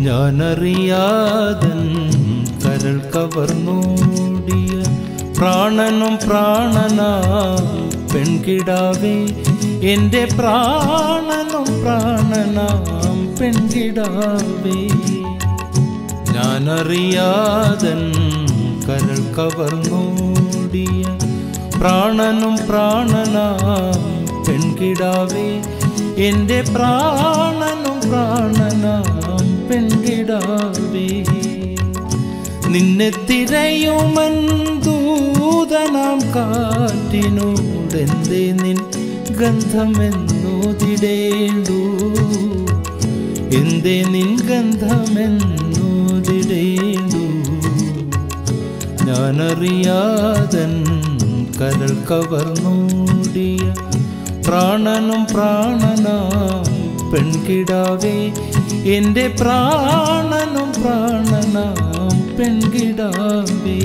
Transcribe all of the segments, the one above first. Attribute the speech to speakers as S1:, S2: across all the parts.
S1: ഞാനറിയാതൻ കരൾ കവർന്നോടിയ പ്രാണനും പ്രാണനാം പെൺകിടാവേ എൻ്റെ പ്രാണനും പ്രാണനാം പെൺകിടാവേ ഞാനറിയാതൻ കരൾ കവർന്നോടിയ പ്രാണനും പ്രാണനാം പെൺകിടാവേ എൻ്റെ പ്രാണനും പ്രാണനാം പെൺകിടാവേ നിന്നെ തിരയുമൻ ദൂതനാം കാറ്റിനോടെന്തേ നിൻ ഗന്ധമെന്നോതിടേണ്ടു എന്തേ നിൻ ഗന്ധമെന്നോതിടേണ്ടു ഞാനറിയാതൻ കരൾ കവർന്നോടിയ പ്രാണനും പ്രാണനാം പെൺകിടാവേ എൻ്റെ പ്രാണനും പ്രാണനാം പെൺകിടാവേ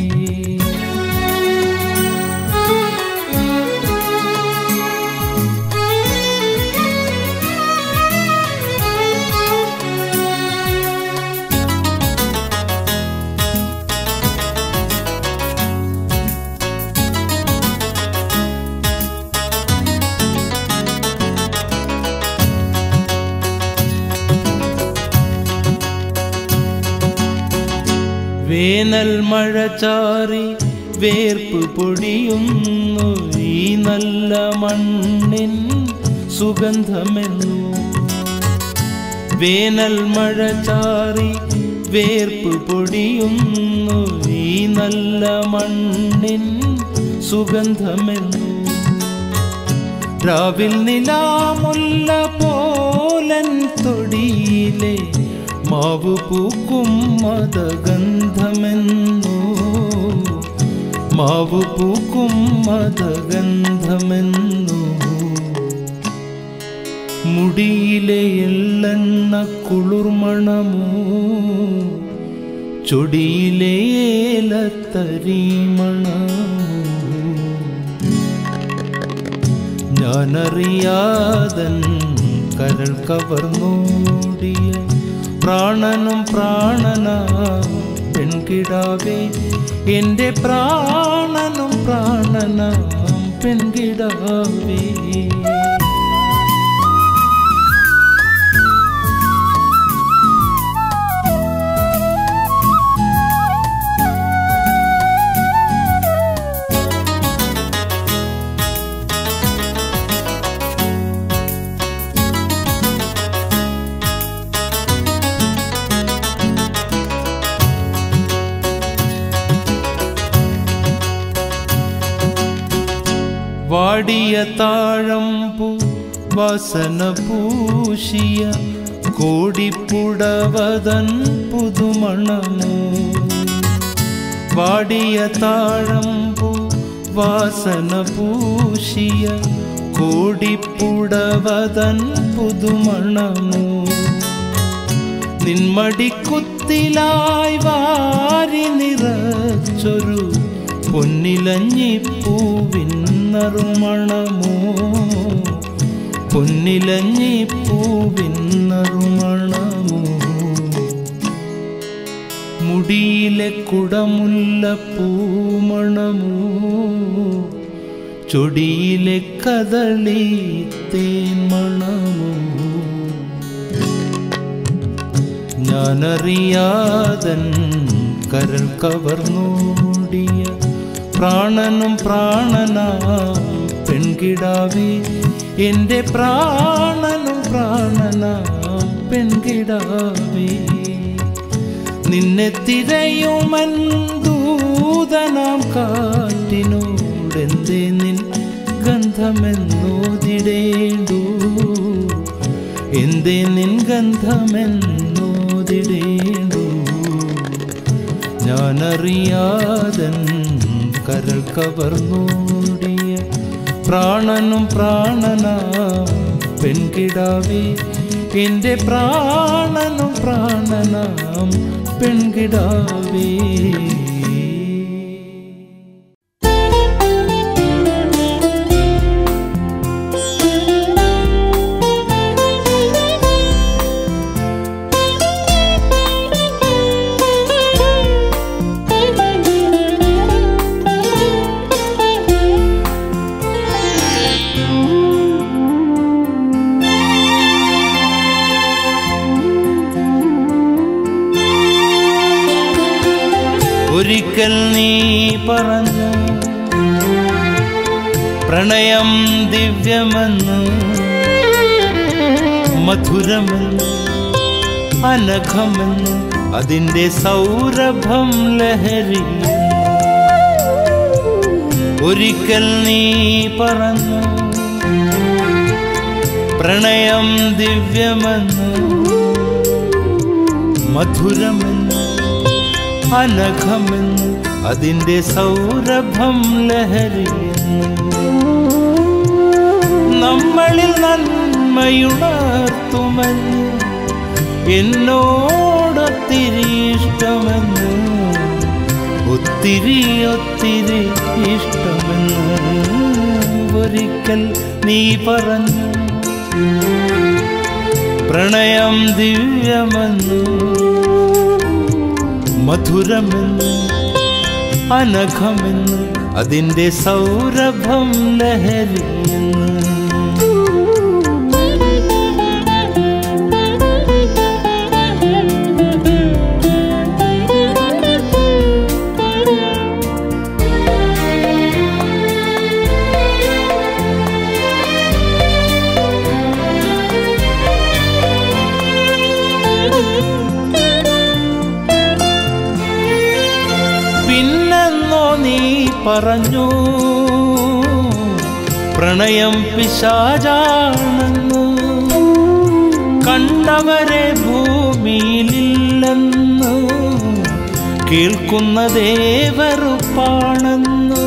S1: വേനൽ മഴ ചാറി വേർപ്പ് പൊടിയുന്നു ഈ നല്ല മണ്ണിൻ സുഗന്ധമെന്നു വേനൽ മഴ ചാറി വേർപ്പ് പൊടിയുന്നു ഈ നല്ല മണ്ണിൻ സുഗന്ധമെന്നു രാവിൽ നിലാമുല്ല പോലൻ തൊടിയിലെ മാവു പൂക്കും മതഗന്ധമെന്നു മാവു പൂക്കും മതഗന്ധമെന്നു മുടിയിലെ എള്ളെണ്ണ കുളിർമണമോ ചൊടിയിലെ ഏലത്തരി മണമോ ഞാനറിയാതൻ കരൾ കവർന്നോടിയ പ്രാണനും പ്രാണനാ പെൺകിടാവേ എൻ്റെ പ്രാണനും പ്രാണനാം പെൺകിടാവേ വാടിയ താഴമ്പു വസന പൂശിയ കോടിപ്പുടവതൻ പുതുമണമോ വാടിയ താഴമ്പു വാസന പൂശിയ കോടിപ്പുടവതൻ പുതുമണമോ നിന്മടിക്കുത്തിലായി വാരി നിറച്ചൊരു പൊന്നിലഞ്ഞിപ്പൂവിൻ നറുമണമോ പൊന്നിലഞ്ഞിപ്പൂവിൻ നറുമണമോ മുടിയിലെ കുടമുല്ല പൂമണമോ ചൊടിയിലെ കദളി തേൻ മണമോ ഞാനറിയാതൻ കരൾ കവർന്നോടിയ പ്രാണനും പ്രാണനാ പെൺകിടാവേ എൻ്റെ പ്രാണനും പ്രാണനാ പെൺകിടാവേ നിന്നെ തിരയുമൻ ദൂതനാം കാറ്റിനോടെന്തേ നിൻ ഗന്ധമെന്നോതിടേണ്ടു എന്തേ നിൻ ഗന്ധമെന്നോതിടേണ്ടു ഞാനറിയാതൻ കരൾ കവർന്നോടിയ പ്രാണനും പ്രാണനാ പെൺകിടാവേ എൻ്റെ പ്രാണനും പ്രാണനാം പെൺകിടാവേ
S2: Thank you.
S1: ഒരിക്കൽ നീ പറഞ്ഞു പ്രണയം ദിവ്യമെന്ന് മധുരമെന്ന് അനഘമെന്ന് അതിൻ്റെ സൗരഭം ലഹരി ഒരിക്കൽ നീ പറഞ്ഞു പ്രണയം ദിവ്യമെന്ന് മധുരമെന്ന് അനഘമെന്ന് അതിൻ്റെ സൗരഭം ലഹരിയെന്ന് നമ്മളിൽ നന്മയുണർത്തുമെന്ന് എന്നോടൊത്തിരി ഇഷ്ടമെന്ന് ഒത്തിരി ഒത്തിരി ഇഷ്ടമെന്ന് ഒരിക്കൽ നീ പറഞ്ഞു പ്രണയം ദിവ്യമെന്ന് മധുരമെന്ന് അനഘമെന്ന് അതിൻ്റെ സൗരഭം ലഹരിയെന്ന് പിന്നെന്നോ നീ പറഞ്ഞു പ്രണയം പിശാചാണെന്ന് കണ്ടവരെ ഭൂമിയിലില്ലെന്ന് കേൾക്കുന്ന ദേവറുപ്പാണെന്ന്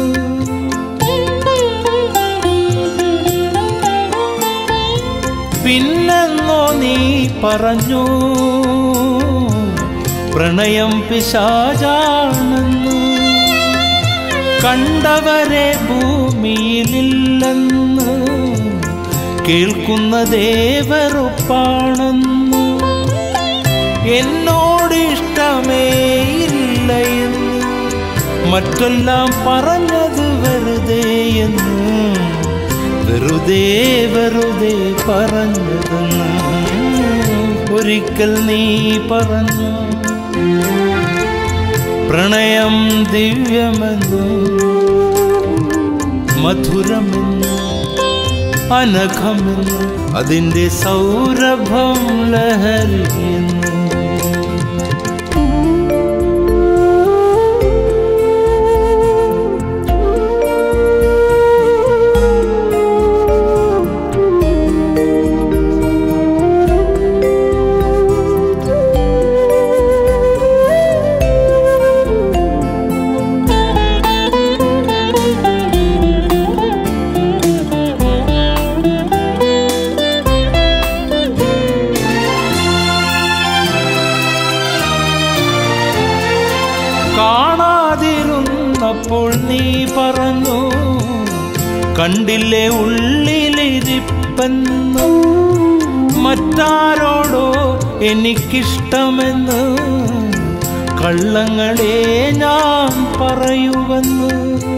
S1: പിന്നെന്നോ നീ പറഞ്ഞു പ്രണയം പിശാചാണെന്ന് കണ്ടവരെ ഭൂമിയിലില്ലെന്ന് കേൾക്കുന്ന ദേവറുപ്പാണെന്ന് എന്നോടിഷ്ടമേ ഇല്ല എന്ന് മറ്റെല്ലാം പറഞ്ഞത് വെറുതെ എന്ന് വെറുതെ വെറുതെ പറഞ്ഞതെന്ന് ഒരിക്കൽ നീ പറഞ്ഞു പ്രണയം ദിവ്യമെന്ന് മധുരമെന്ന് അനഘമെന്ന് അതിൻ്റെ സൗരഭം ലഹരിയെന്ന് കാണാതിരുന്നപ്പോൾ നീ പറഞ്ഞു കണ്ടില്ലേ ഉള്ളിലിരിപ്പെന്ന് മറ്റാരോടോ എനിക്കിഷ്ടമെന്ന് കള്ളങ്ങളെ ഞാൻ പറയുവെന്ന്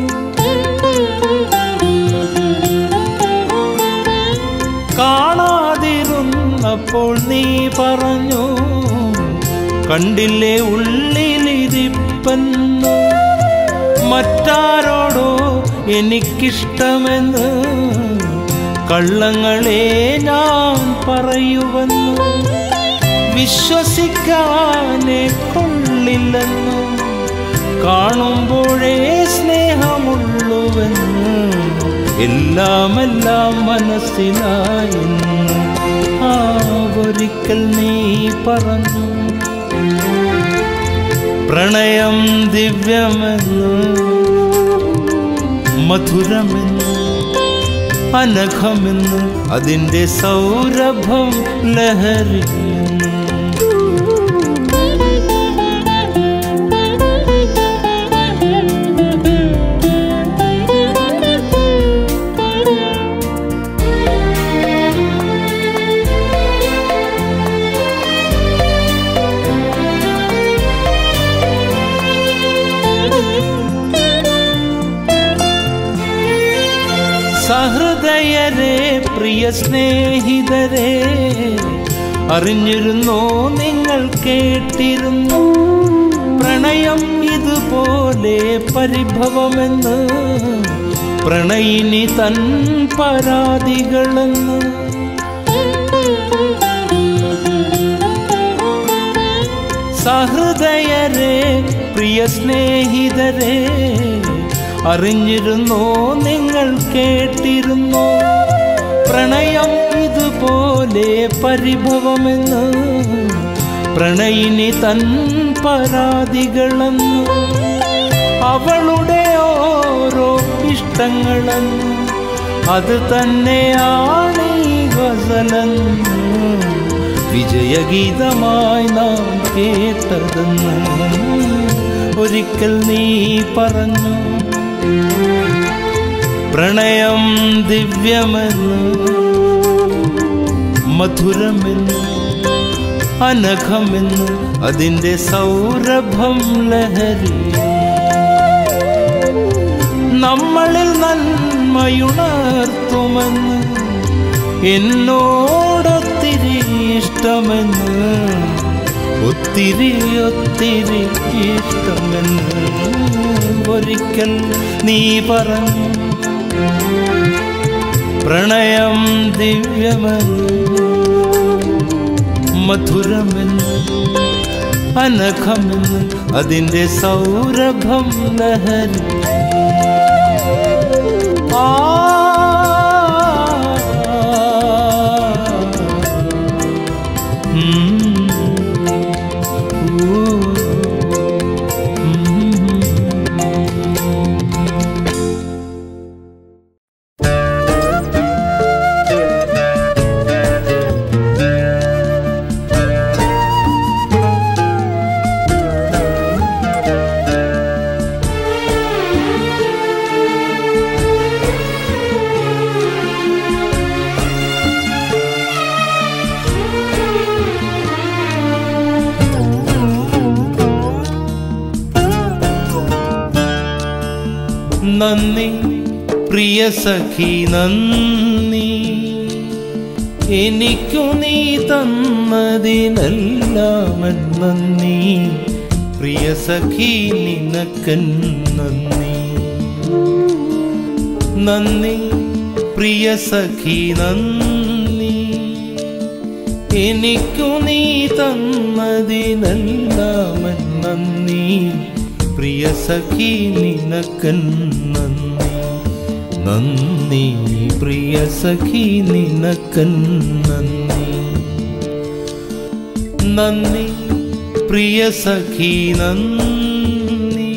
S1: കാണാതിരുന്നപ്പോൾ നീ പറഞ്ഞു കണ്ടില്ലേ ഉള്ളിലിരിപ്പെന്ന് മറ്റാരോടോ എനിക്കിഷ്ടമെന്ന് കള്ളങ്ങളെ ഞാൻ പറയുവെന്ന് വിശ്വസിക്കാനേ കൊള്ളില്ലെന്ന് കാണുമ്പോഴേ സ്നേഹമുള്ളുവെന്ന് എല്ലാമെല്ലാം മനസ്സിലായെന്ന് ആ ഒരിക്കൽ നീ പറഞ്ഞു പ്രണയം ദിവ്യമെന്ന് മധുരമെന്ന് അനഘമെന്ന് അതിൻ്റെ സൗരഭം ലഹരിയെന്ന് സഹൃദയരെ പ്രിയ സ്നേഹിതരെ അറിഞ്ഞിരുന്നോ നിങ്ങൾ കേട്ടിരുന്നു പ്രണയം ഇതുപോലെയുണ്ടെന്ന് ഇതുപോലെ പരിഭവമെന്ന് പ്രണയിനി തൻ പരാതികളെന്ന് സഹൃദയരെ പ്രിയ സ്നേഹിതരെ അറിഞ്ഞിരുന്നോ നിങ്ങൾ കേട്ടിരുന്നോ പ്രണയം ഇതുപോലെ പരിഭവമെന്ന് പ്രണയിനി തൻ പരാതികളെന്ന് അവളുടെ ഓരോ ഇഷ്ടങ്ങളെന്ന് അത് തന്നെയാണ് ഈ ഗസലെന്ന് വിജയഗീതമായി നാം കേട്ടതെന്ന് ഒരിക്കൽ നീ പറഞ്ഞു പ്രണയം ദിവ്യമെന്ന് മധുരമെന്ന് അനഘമെന്ന് അതിൻ്റെ സൗരഭം ലഹരി നമ്മളിൽ നന്മയുണർത്തുമെന്ന് എന്നോടൊത്തിരി ഇഷ്ടമെന്ന് ഒത്തിരി ഒത്തിരി ഇഷ്ടമെന്ന് ഒരിക്കൽ നീ പറഞ്ഞു പ്രണയം ദിവ്യമെന്ന് മധുരമെന്ന് അനഘമെന്ന് അതിൻ്റെ സൗരഭം ലഹരി ആ ഉം. ഊ. ഉം. നന്ദി പ്രിയ സഖി നന്ദി എനിക്കു നീ തന്നതിനെല്ലാം നന്ദി പ്രിയ സഖി നിനക്കൻ നന്ദി നന്ദി പ്രിയ സഖി നന്ദി എനിക്കു നീ തന്നതിനെല്ലാം നന്ദി പ്രിയ സഖി നിനക്കൻ നന്ദി നന്ദി പ്രിയ സഖി നിനക്കൻ നന്ദി നന്ദി പ്രിയ സഖി നന്ദി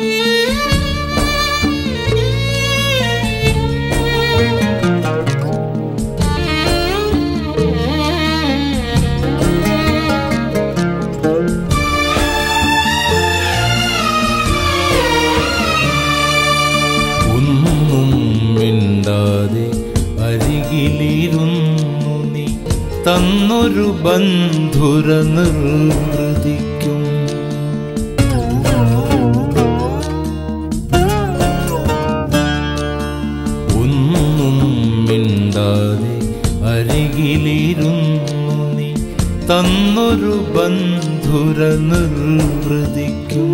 S1: ഒന്നും മിണ്ടാതെ അരികിലിരുന്നു നീ തന്നൊരു ബന്ധുര നിർവൃതിക്കും ഒന്നും മിണ്ടാതെ അരികിലിരുന്നു നീ തന്നൊരു ബന്ധുര നിർവൃതിക്കും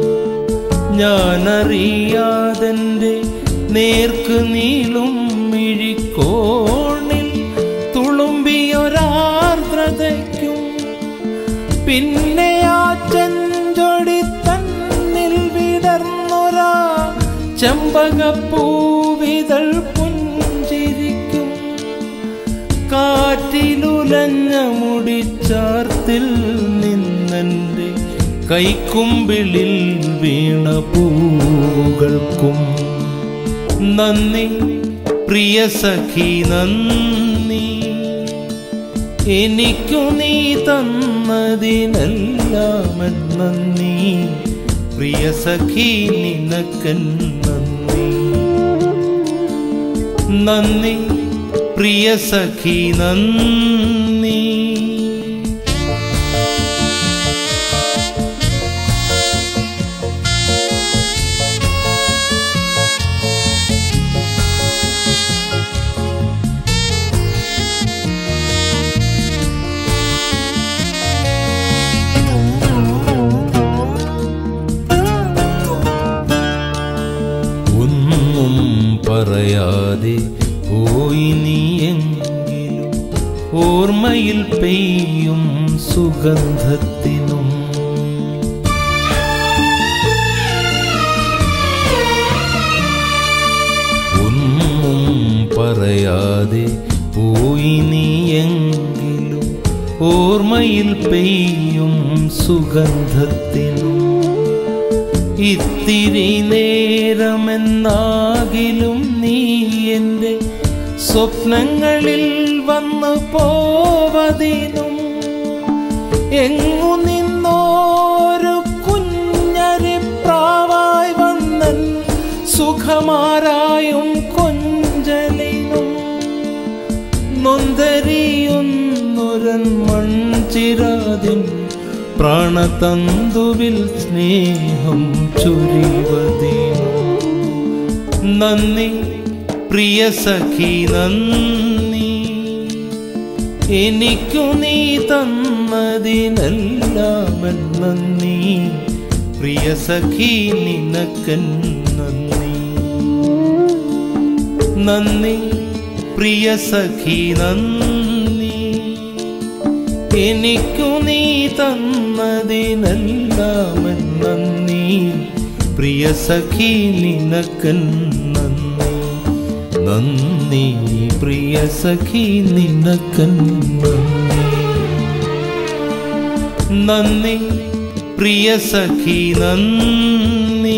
S1: ഞാനറിയാതെൻ്റെ നേർക്ക് നീളും മിഴിക്കോണിൽ തുളുമ്പിയൊരാർദ്രതയ്ക്കും പിന്നെ ആ ചെഞ്ചൊടി തന്നിൽ വിടർന്നൊരാ ചെമ്പകപ്പൂവിതൾ പുഞ്ചിരിക്കും കാറ്റിലുലഞ്ഞ മുടിച്ചാർത്തിൽ നിന്നെൻ്റെ കൈക്കുമ്പിളിൽ വീണ പൂകൾക്കും നന്ദി പ്രിയ സഖി നന്ദി എനിക്കു നീ തന്നതിനെല്ലാം നന്ദി പ്രിയ സഖി നിനക്കൻ നന്ദി നന്ദി പ്രിയ സഖി നന്ദി പറയാതെ പോയി നീയെങ്കിലും ഓർമ്മയിൽ പെയ്യും സുഗന്ധത്തിനും ഒന്നും പറയാതെ പോയി നീയെങ്കിലും ഓർമ്മയിൽ പെയ്യും സുഗന്ധത്തിനും ഇത്തിരി നേരമെന്നാകിലും നീ എൻ്റെ സ്വപ്നങ്ങളിൽ വന്നു പോവതിനും എങ്ങു നിന്നോരു കുഞ്ഞരിപ്രാവായി വന്നൻ സുഖമാരായും കൊഞ്ചലിനും നൊന്തരിയൊന്നൊരൻ മൺചിരാതിൻ പ്രാണതന്തുവിൽ സ്നേഹം ചൊരിവതിനും നന്ദി പ്രിയ സഖി നന്ദി എനിക്കു നീ തന്നതിനെല്ലാം നന്ദി പ്രിയ സഖി നിനക്കൻ നന്ദി നന്ദി പ്രിയ സഖി നന്ദി എനിക്കു നീ തന്നതിനെല്ലാം നന്ദി പ്രിയ സഖി നിനക്കൻ നന്ദി നന്ദി പ്രിയ സഖി നിനക്കൻ നന്ദി നന്ദി പ്രിയ സഖി നന്ദി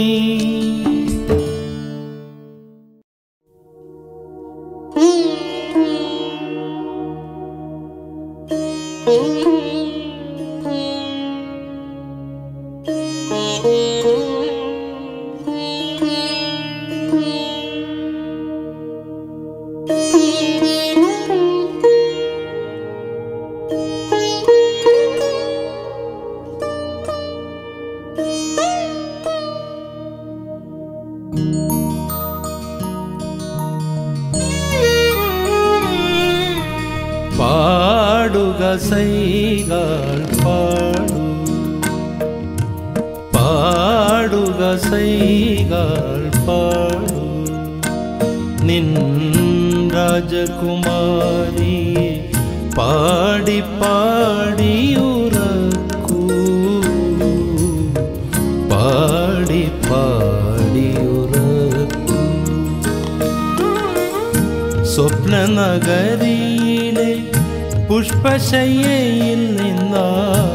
S1: പാടുക സൈകൾ പാടു പാടുക സൈകൾ പാടു നിൻ രാജകുമാരിയെ പാടി പാടിയുറക്കൂ പാടി പാടിയുറക്കൂ സ്വപ്നനഗരിയിലെ പുഷ്പശയ്യയിൽ നിന്നാ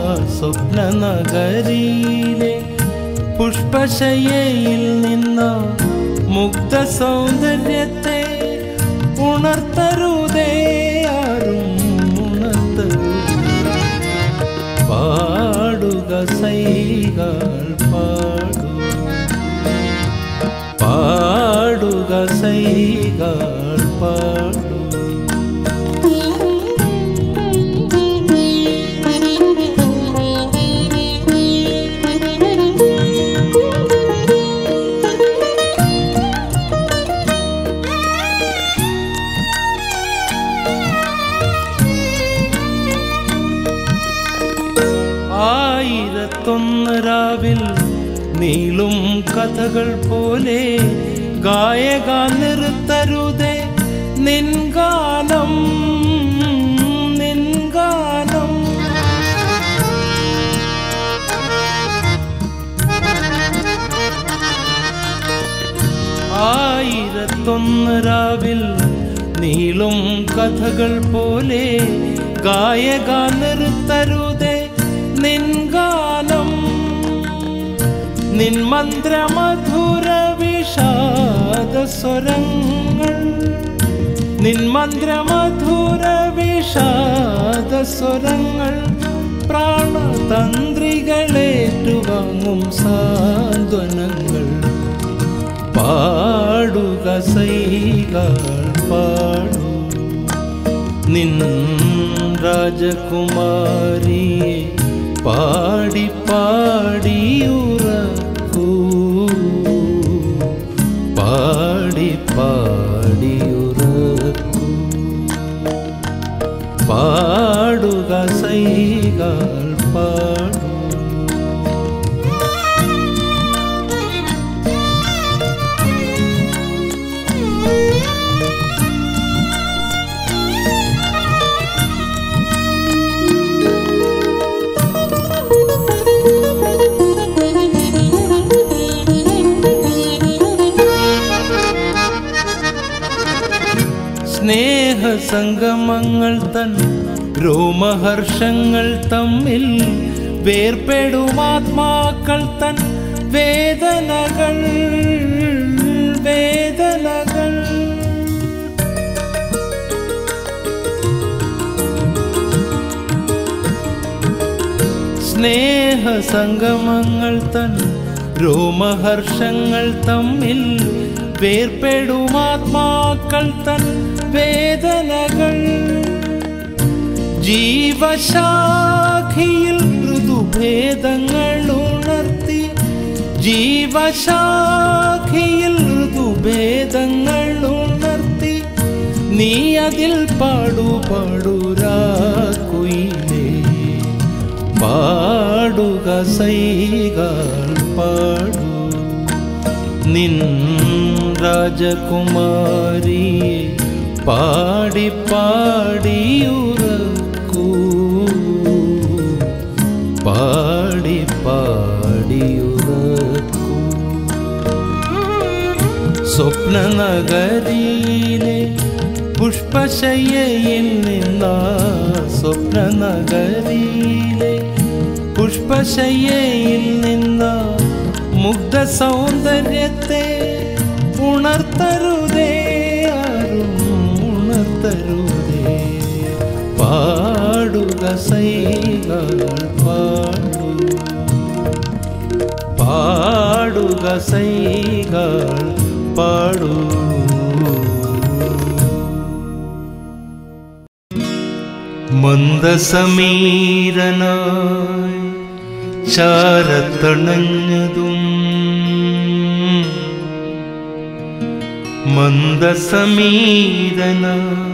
S1: സ്വപ്നനഗരിയിലെ പുഷ്പശയ്യയിൽ നിന്ന മുഗ്ധ സൗന്ദര്യത്തെ ഉണർത്തരുതേ ആരും ഉണർത്തരുതേ പാടുക സൈകൾ പാടു പാടുക സൈകൾ പാടു ആയിരത്തൊന്ന് രാവിൽ നീളും കഥകൾ പോലെ ഗായക നിർത്തരുതേ നിൻഗാനം നിൻഗാനം ആയിരത്തൊന്ന് രാവിൽ നീളും കഥകൾ പോലെ ഗായക നിർത്തരുതേ നിൻഗാനം നിൻ മന്ത്രമധുര വിഷാദ സ്വരങ്ങൾ നിൻ മന്ത്രമധുര വിഷാദ സ്വരങ്ങൾ പ്രാണതന്ത്രികളേറ്റുവാങ്ങും സാന്ത്വനങ്ങൾ പാടുക സൈകൾ പാടു നിൻ രാജകുമാരിയെ പാടി പാടിയുറക്കൂ പാടി പാടിയുറക്കൂ പാടുക സൈകൾ പാടു
S2: Thank you.
S1: സ്നേഹസംഗമങ്ങൾ തൻ രോമഹർഷങ്ങൾ തമ്മിൽ വേർപെടുമാത്മാക്കൾ തൻ വേദനകൾ വേദനകൾ സ്നേഹസംഗമങ്ങൾ തൻ രോമഹർഷങ്ങൾ തമ്മിൽ വേർപെടുമാത്മാക്കൾ തൻ വേദനകൾ ജീവശാഖിയിൽ ഋതുഭേദങ്ങൾ ഉണർത്തി ജീവശാഖിയിൽ ഋതുഭേദങ്ങൾ ഉണർത്തി നീ അതിൽ പാടു പാടുരാക്കുയിലേ പാടുക സൈകൾ പാടു നിൻ രാജകുമാരിയെ പാടി പാടിയുറക്കൂ പാടി പാടിയുറക്കൂ സ്വപ്നനഗരിയിലെ പുഷ്പശയ്യയിൽ നിന്ന സ്വപ്നനഗരിയിലെ പുഷ്പശയ്യയിൽ നിന്ന മുഗ്ധ സൗന്ദര്യത്തെ ഉണർത്തരുതേ ആരും ഉണർത്തരുതേ പാടുക സൈകൾ പാടു പാടുക സൈകൾ പാടൂ മന്ദസമീരനായി ചാരത്തണഞ്ഞതും മന്ദസമീരനായി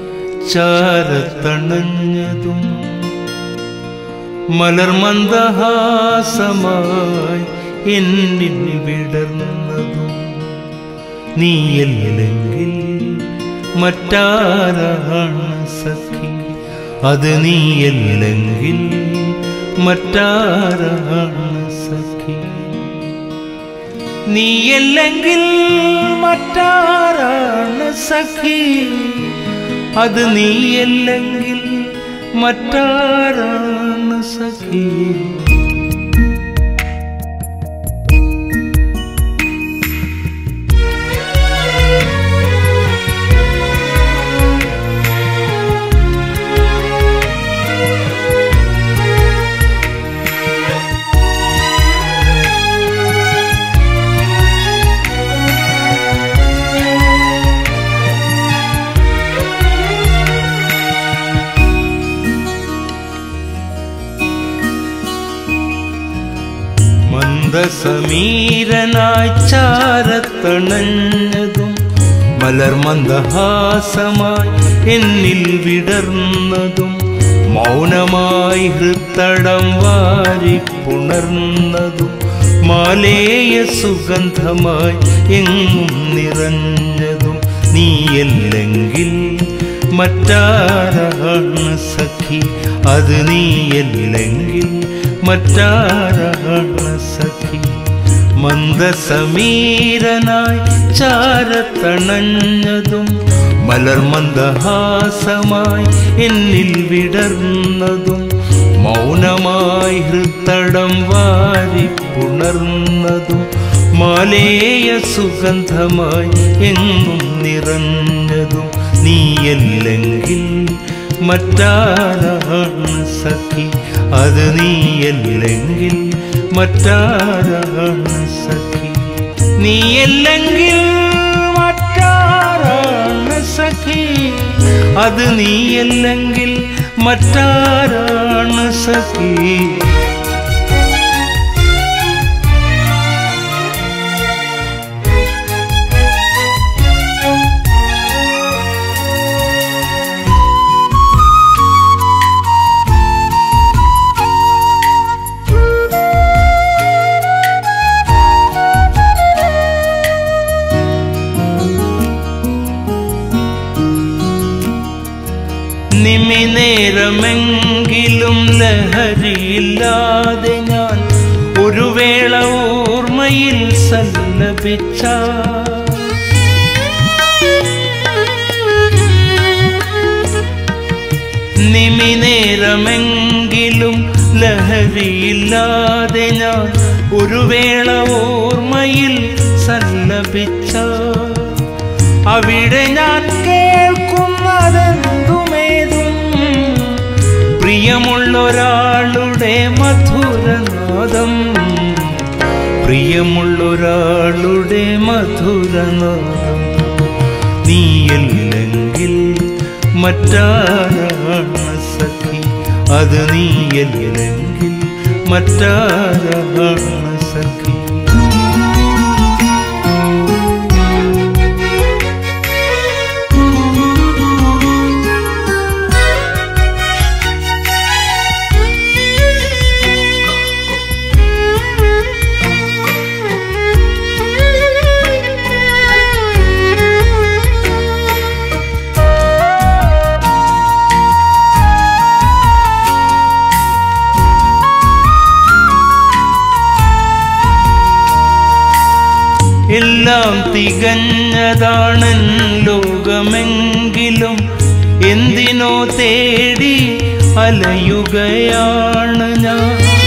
S1: ചാരത്തണഞ്ഞതും മലർമന്ദഹാസമായി എന്നിൽ വിടർന്നതും നീയല്ലെങ്കിൽ മറ്റാരാണ് സഖി അത് നീയല്ലെങ്കിൽ മറ്റാരാണ് സഖി നീയല്ലെങ്കിൽ മറ്റാരാണ് സഖി അത് നീയല്ലെങ്കിൽ മറ്റാരാണ് സഖി മന്ദസമീരനായി ചാരത്തണഞ്ഞതും മലർമന്ദഹാസമായി എന്നിൽ വിടർന്നതും മൗനമായി ഹൃത്തടം വാരിപ്പുണർന്നതും മാലേയ സുഗന്ധമായി എങ്ങും നിറഞ്ഞതും നീയല്ലെങ്കിൽ മറ്റാരാണ് സഖി അത് നീയല്ലെങ്കിൽ മറ്റാരാണ് സഖി മന്ദസമീരനായി ചാരത്തണഞ്ഞതും മലർമന്ദഹാസമായി എന്നിൽ വിടർന്നതും മൗനമായി ഹൃത്തടം വാരിപ്പുണർന്നതും മാലേയ സുഗന്ധമായി എങ്ങും നിറഞ്ഞതും നീയല്ലെങ്കിൽ മറ്റാരാണ് സഖി അത് നീയല്ലെങ്കിൽ മറ്റാരാണ് സഖി നീയല്ലെങ്കിൽ മറ്റാരാണ് സഖി അത് നീയല്ലെങ്കിൽ മറ്റാരാണ് സഖി നിമിനേരമെങ്കിലും ലഹരിയില്ലാതെ ഞാൻ ഒരു വേള ഓർമ്മയിൽ സല്ലപിച്ച നേരമെങ്കിലും ലഹരിയില്ലാതെ ഞാൻ ഒരു വേള ഓർമ്മയിൽ സല്ലപിച്ച അവിടെ ഞാൻ കേൾക്കുന്നതെന്തുമേതും പ്രിയമുള്ളൊരാളുടെ മധുരനാദം പ്രിയമുള്ളൊരാളുടെ മധുരനാദം നീയല്ലെങ്കിൽ മറ്റാരാണ് സഖി അത് നീയല്ലെങ്കിൽ മറ്റാരാണ് സഖി എല്ലാം തികഞ്ഞതാണൻ ലോകമെങ്കിലും എന്തിനോ തേടി അലയുകയാണ് ഞാൻ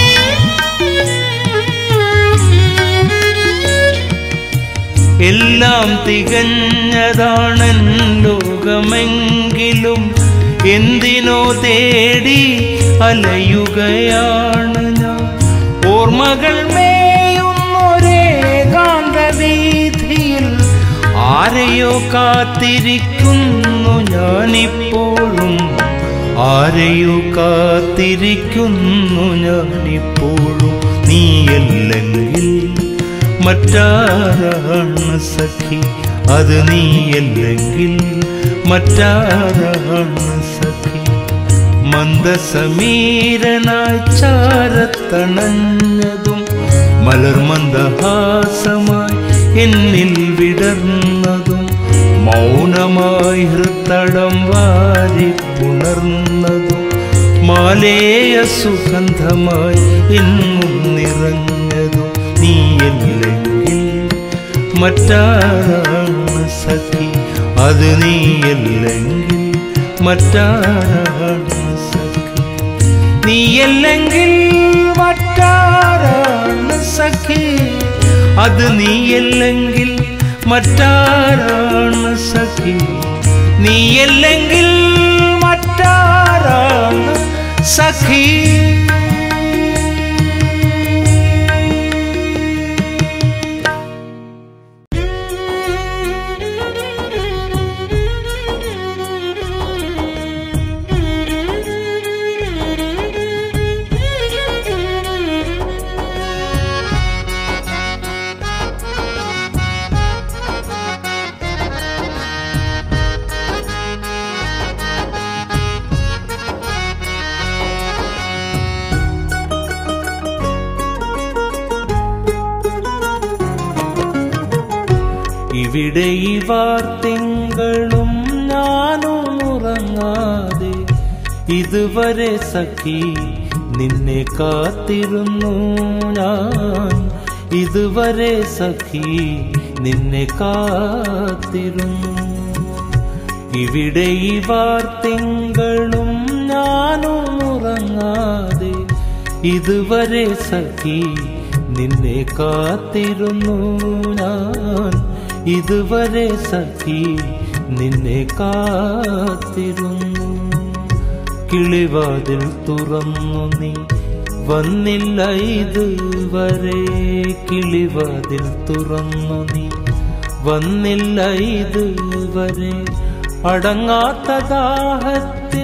S1: എല്ലാം തികഞ്ഞതാണൻ ലോകമെങ്കിലും എന്തിനോ തേടി അലയുകയാണ് ഞാൻ ഓർമ്മകൾ മേയുന്നൊരേ കാന്തവീഥിയിൽ ആരെയോ കാത്തിരിക്കുന്നു ഞാനിപ്പോഴും ആരെയോ കാത്തിരിക്കുന്നു ഞാനിപ്പോഴും നീയല്ലെങ്കിൽ മറ്റാരാണ് സഖി അത് നീയല്ലെങ്കിൽ മറ്റാരാണ് സഖി മന്ദസമീരനായി ചാരത്തണഞ്ഞതും മലർമന്ദഹാസമായി എന്നിൽ വിടർന്നതും മൗനമായി ഹൃത്തടം വാരി പുണർന്നതും മാലേയ സുഗന്ധമായി എന്നും നിറഞ്ഞതും നീയല്ലെങ്കിൽ മറ്റാരാണ് സഖി അത് നീയല്ലെങ്കിൽ മറ്റാരാണ് സഖി നീയല്ലെങ്കിൽ മറ്റാരാണ് സഖി അത് നീയല്ലെങ്കിൽ മറ്റാരാണ് സഖി നീയല്ലെങ്കിൽ മറ്റാരാണ് സഖി ഇവിടെ ഈ വാർത്തിങ്കളും ഞാനും ഉറങ്ങാതെ ഇതുവരെ സഖി നിന്നെ കാത്തിരുന്നു ഞാൻ ഇതുവരെ സഖി നിന്നെ കാത്തിരുന്നു ഇവിടെ ഈ വാർത്തിങ്കളും ഞാനും ഉറങ്ങാതെ ഇതുവരെ സഖി നിന്നെ കാത്തിരുന്നു ഞാൻ ഇതുവരെ സഖി നിന്നെ കാത്തിരുന്നു കിളിവാതിൽ തുറന്നു നീ വന്നില്ല ഇതുവരെ കിളിവാതിൽ തുറന്നു നീ വന്നില്ല ഇതുവരെ അടങ്ങാത്ത ദാഹത്തിൻ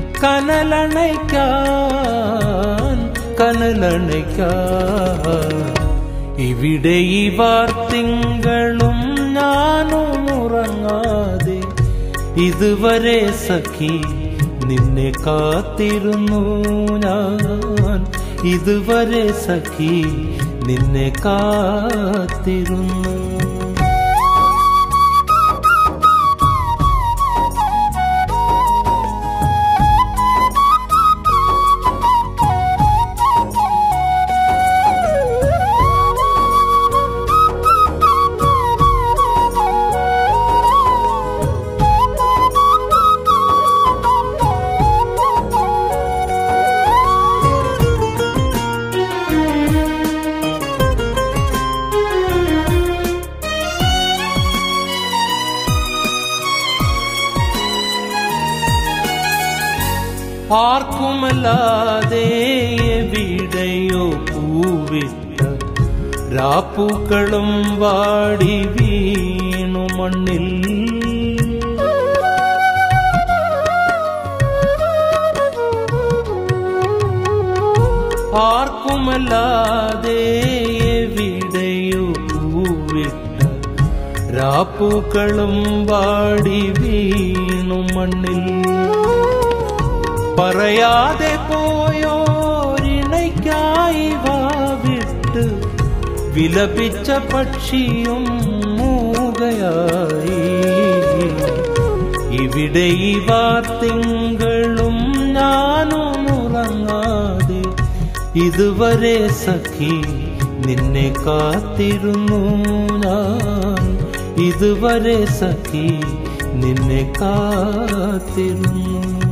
S1: കനലണയ്ക്കാൻ കനലണയ്ക്കാൻ ഇവിടെ ഈ വാർത്തിങ്കളും ഞാനും ഉറങ്ങാതെ ഇതുവരെ സഖി നിന്നെ കാത്തിരുന്നു ഞാൻ ഇതുവരെ സഖി നിന്നെ കാത്തിരുന്നു ആർക്കുമല്ലാതെ എവിടെയോ പൂവിട്ട രാപ്പൂക്കളും വാടി വീണു മണ്ണിൽ ആർക്കുമല്ലാതെ എവിടെയോ പൂവിട്ട രാപ്പൂക്കളും വാടി വീണു മണ്ണിൽ പറയാതെ പോയോരിണയ്ക്കായി വാവിട്ട് വിലപിച്ച പക്ഷിയും മൂകയായി ഇവിടെ ഈ വാർത്തിങ്കളും ഞാനും ഉറങ്ങാതെ ഇതുവരെ സഖി നിന്നെ കാത്തിരുന്നു ഞാൻ ഇതുവരെ സഖി നിന്നെ കാത്തിരുന്നു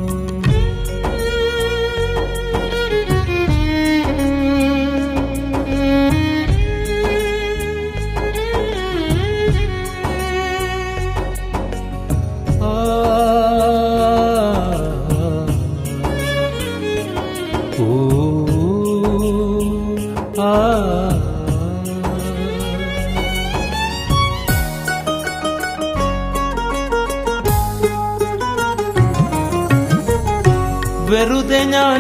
S1: വെറുതെ ഞാൻ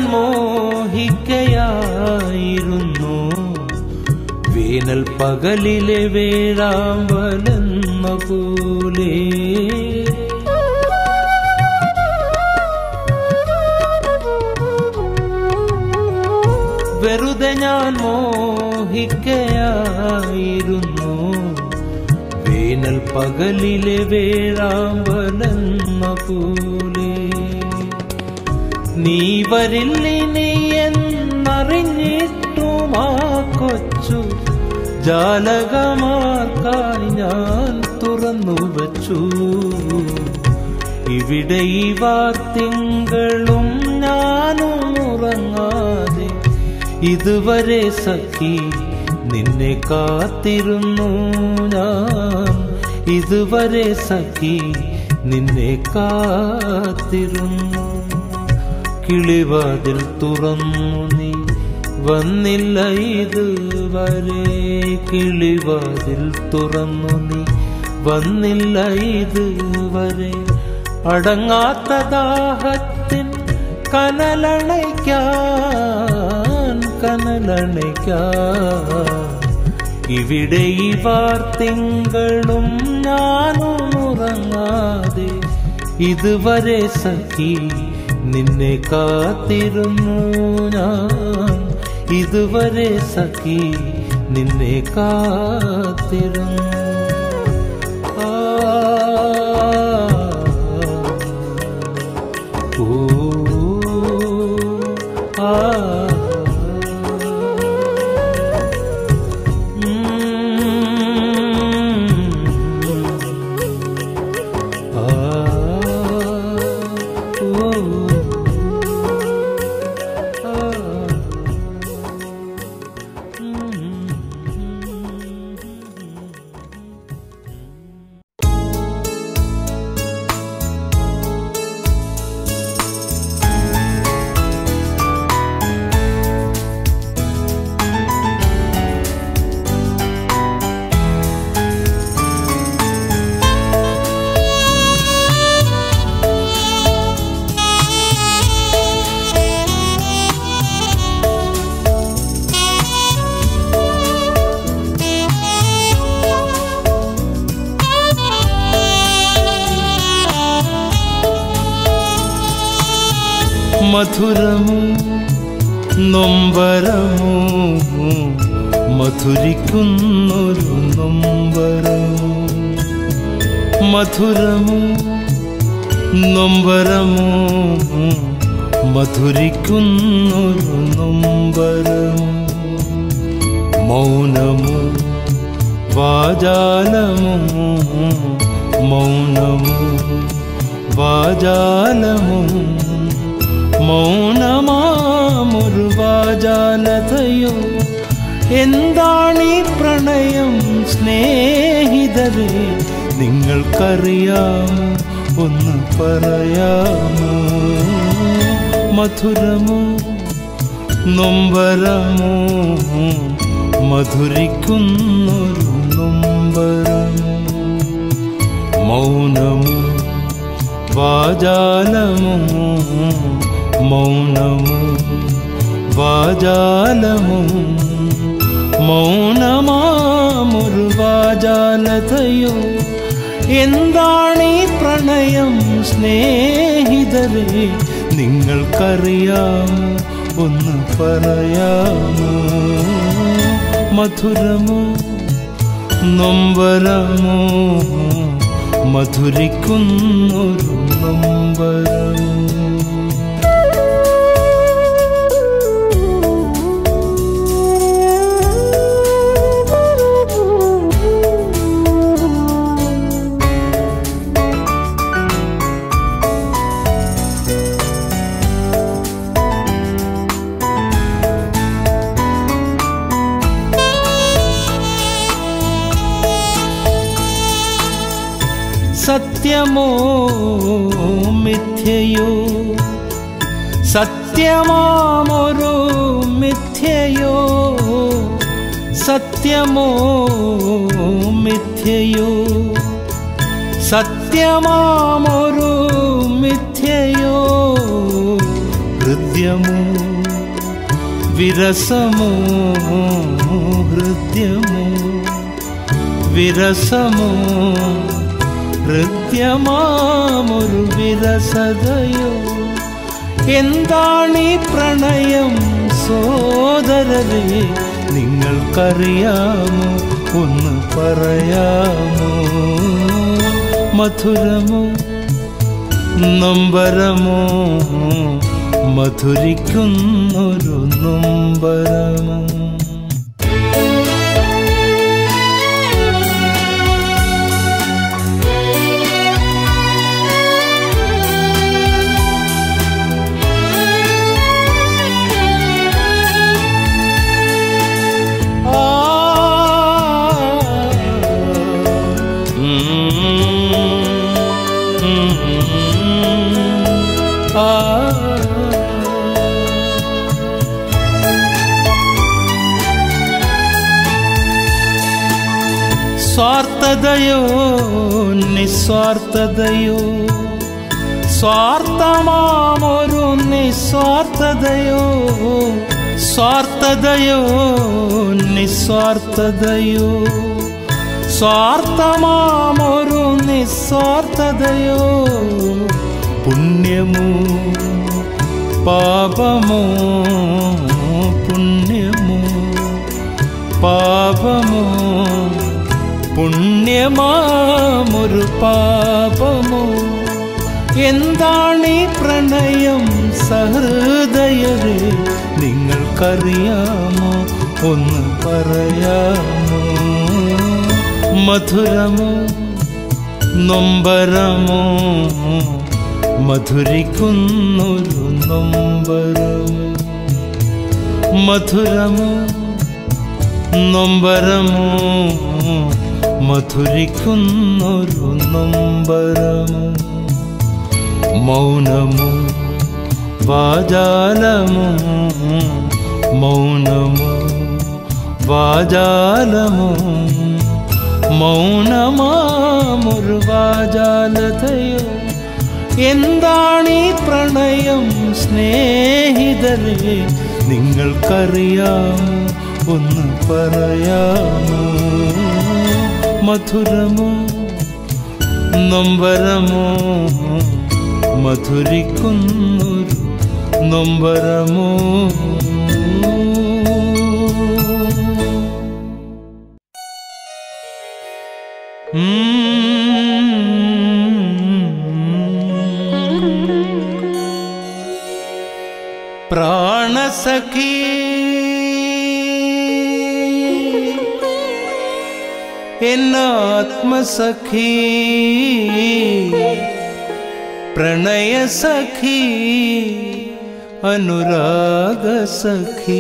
S1: മോഹിക്കയായിരുന്നു വേനൽ പകലിലെ വേഴാമ്പലെന്ന പോലെ വെറുതെ ഞാൻ മോഹിക്കയായിരുന്നു വേനൽ പകലിലെ വേഴാമ്പലെന്ന പോലെ നീ വരില്ലിനി എന്നറിഞ്ഞിട്ടും ആ കൊച്ചു ജാലകമാർക്കായി ഞാൻ തുറന്നു വച്ചു ഇവിടെ ഈ വാർത്തിങ്കളും ഞാനും ഉറങ്ങാതെ ഇതുവരെ സഖി നിന്നെ കാത്തിരുന്നു ഞാൻ ഇതുവരെ സഖി നിന്നെ കാത്തിരുന്നു കിളിവാതിൽ തുറന്നു നീ വന്നില്ല ഇതുവരെ കിളിവാതിൽ തുറന്നു നീ വന്നില്ല ഇതുവരെ അടങ്ങാത്ത ദാഹത്തിൻ കനലണയ്ക്കാൻ കനലണയ്ക്കാൻ ഇവിടെ ഈ വാർത്തിങ്കളും ഞാനും ഉറങ്ങാതെ ഇതുവരെ സഖി നിന്നെ കാത്തിരുന്നു ഞാൻ ഇതുവരെ സഖി നിന്നെ കാത്തിരുന്നു ആ ഓ ആ മധുരമോ നൊമ്പരമോ മധുരിക്കുന്നൊരു നൊമ്പരമോ മധുരമോ നൊമ്പരമോ മധുരിക്കുന്നൊരു നൊമ്പരമോ മൗനമോ വാചാലമോ മൗനമോ വാചാലമോ മൗനമാമൊരു വാചാലതയോ എന്താണീ പ്രണയം സ്നേഹിതരെ നിങ്ങൾക്കറിയാമോ ഒന്ന് പറയാമോ മധുരമോ നൊമ്പരമോ മധുരിക്കുന്നൊരു നൊമ്പരമോ മൗനമോ വാചാലമോ മൗനമോ വാചാലമോ മൗനമാമൊരു വാചാലതയോ എന്താണീ പ്രണയം സ്നേഹിതരെ നിങ്ങൾക്കറിയാമോ ഒന്ന് പറയാമോ മധുരമോ നൊമ്പരമോ മധുരിക്കുന്നൊരു നൊമ്പരമോ സത്യമോ മിഥ്യയോ സത്യമാമൊരു മിഥ്യയോ സത്യമോ മിഥ്യയോ സത്യമാമൊരു മിഥ്യയോ ഹൃദ്യമോ വിരസമോ ഹൃദ്യമോ വിരസമോ ഹൃദ്യമാമൊരു വിരസതയോ എന്താണീ പ്രണയം സോദരരെ നിങ്ങൾക്കറിയാമോ ഒന്ന് പറയാമോ മധുരമോ നൊമ്പരമോ മധുരിക്കുന്നൊരു നൊമ്പരമോ സ്വാർത്ഥതയോ നിസ്വാർത്ഥതയോ സ്വാർത്ഥമാമൊരു നിസ്വാർത്ഥതയോ സ്വാർത്ഥതയോ നിസ്വാർത്ഥതയോ സ്വാർത്ഥമാമൊരു നിസ്വാർത്ഥതയോ പുണ്യമോ പാപമോ പുണ്യമോ പാപമോ പുണ്യമാമൊരു പാപമോ എന്താണീ പ്രണയം സഹൃദയരെ നിങ്ങൾക്കറിയാമോ ഒന്ന് പറയാമോ മധുരമോ നൊമ്പരമോ മധുരിക്കുന്നൊരു നൊമ്പരമോ മധുരമോ നൊമ്പരമോ മധുരിക്കുന്നൊരു നൊമ്പരമോ മൗനമോ വാചാലമോ മൗനമോ വാചാലമോ മൗനമാമൊരു വാചാലതയോ എന്താണീ പ്രണയം സ്നേഹിതരെ നിങ്ങൾക്കറിയാമോ ഒന്ന് പറയാമോ മധുരമോ നൊമ്പരമോ മധുരിക്കുന്നൊരു നൊമ്പരമോ പ്രാണസഖീ എന്നാത്മസഖീ പ്രണയസഖീ അനുരാഗസഖീ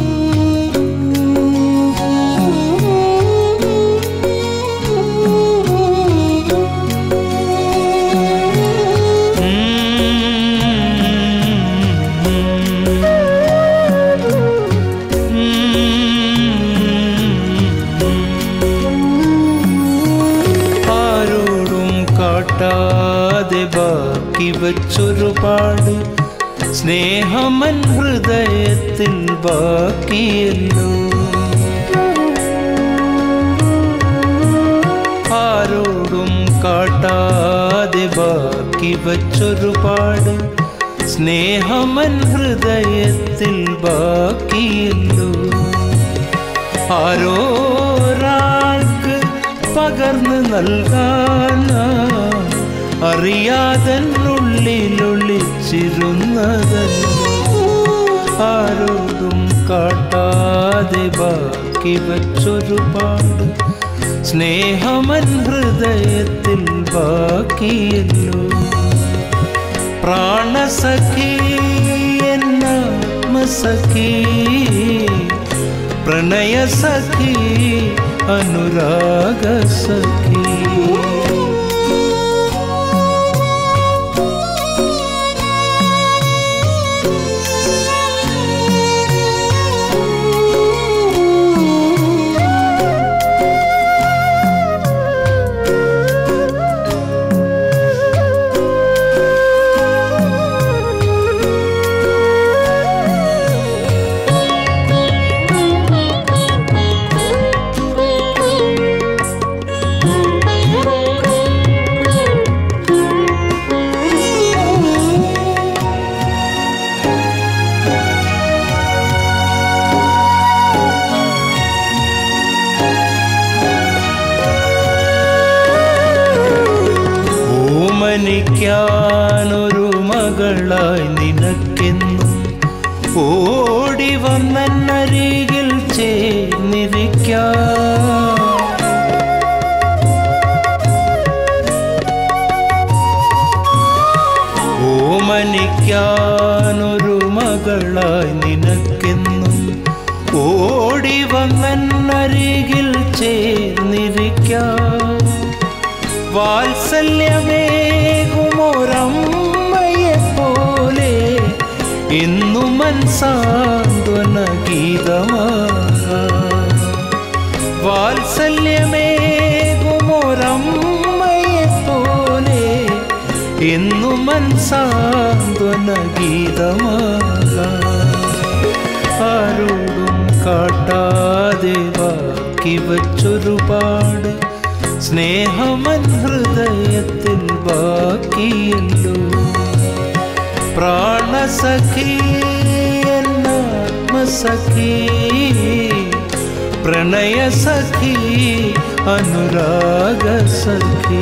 S2: Thank you.
S1: കാട്ടാതെ ബാക്കി വച്ചൊരുപാട് സ്നേഹമൻ ഹൃദയത്തിൽ ബാക്കിയല്ലോ ആരോടും കാട്ടാതെ ബാക്കി വച്ചൊരുപാട് സ്നേഹമൻ ഹൃദയത്തിൽ ബാക്കിയല്ലോ ആരോരാൾക്ക് പകർന്നു നൽകാൻ അറിയാതന്നുള്ളിലൊളിച്ചിരുന്നതല്ലോ ആരോടും കാട്ടാതെ ബാക്കി വച്ചൊരുപാട് സ്നേഹമൻ ഹൃദയത്തിൽ ബാക്കിയല്ലോ പ്രാണസഖി എന്നാത്മസഖി പ്രണയസഖി അനുരാഗസഖി ഓമനിക്കാനൊരു മകളായി നിനക്കെന്നും ഓടി വന്നരികിൽ ചേർന്നിരിക്കാം ഓമനിക്കാനൊരു മകളായി നിനക്കെന്നും ഓടി വന്നരികിൽ ചേർന്നിരിക്കാം വാത്സല്യമേകുമൊരമ്മയെ പോലെ ഇന്നു മൻസാന്ത്വന ഗീതമാകാം വാത്സല്യമേകുമൊരമ്മയെ പോലെ ഇന്നു മൻസാന്ത്വന ഗീതമാകാം ആരോടും കാട്ടാതെ ബാക്കി വച്ചൊരുപാട് സ്നേഹമൻ ഹൃദയത്തിൽ ബാക്കിയല്ലോ പ്രാണസഖി എന്നാത്മസഖി പ്രണയസഖി അനുരാഗസഖി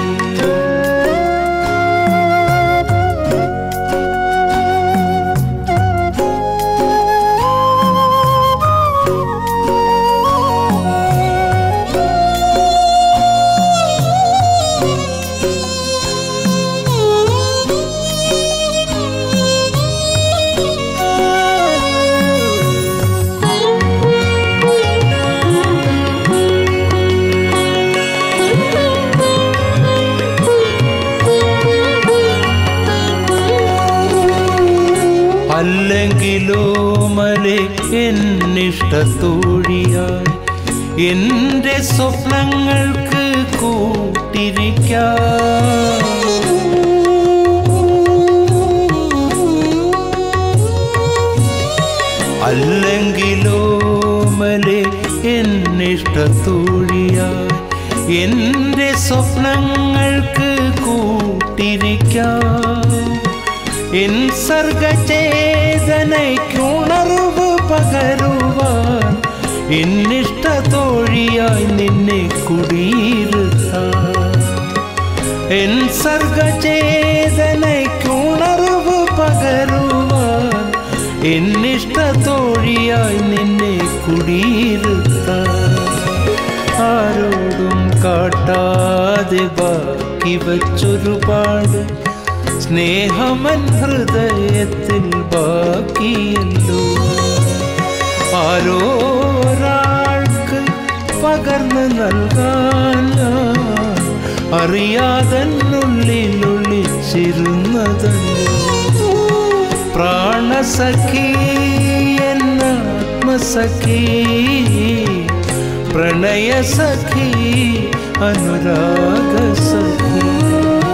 S1: അല്ലെങ്കിലോ മലെ എന്നിഷ്ടത്തോഴിയായി എൻ്റെ സ്വപ്നങ്ങൾക്ക് കൂട്ടിരിക്കാം അല്ലെങ്കിലോ മലെ എന്നിഷ്ടത്തോഴിയായി എൻ്റെ സ്വപ്നങ്ങൾക്ക് കൂട്ടിരിക്കാം എൻ സർഗചേതനയ്ക്കുണർവ് പകരുവാൻ എന്നിഷ്ട തോഴിയായി നിന്നെ കുടിയിരുത്താം എൻ സർഗചേതനയ്ക്കുണർവ് പകരുവാൻ എന്നിഷ്ട തോഴിയായി നിന്നെ കുടിയിരുത്താം ആരോടും കാട്ടാതെ ബാക്കി വച്ചൊരുപാട് സ്നേഹമൻ ഹൃദയത്തിൽ ബാക്കിയല്ലോ ആരോരാൾക്ക് പകർന്നു നൽകാൻ അറിയാതന്നുള്ളിലൊളിച്ചിരുന്നതല്ലോ പ്രാണസഖി എന്നാത്മസഖി പ്രണയസഖി അനുരാഗസഖി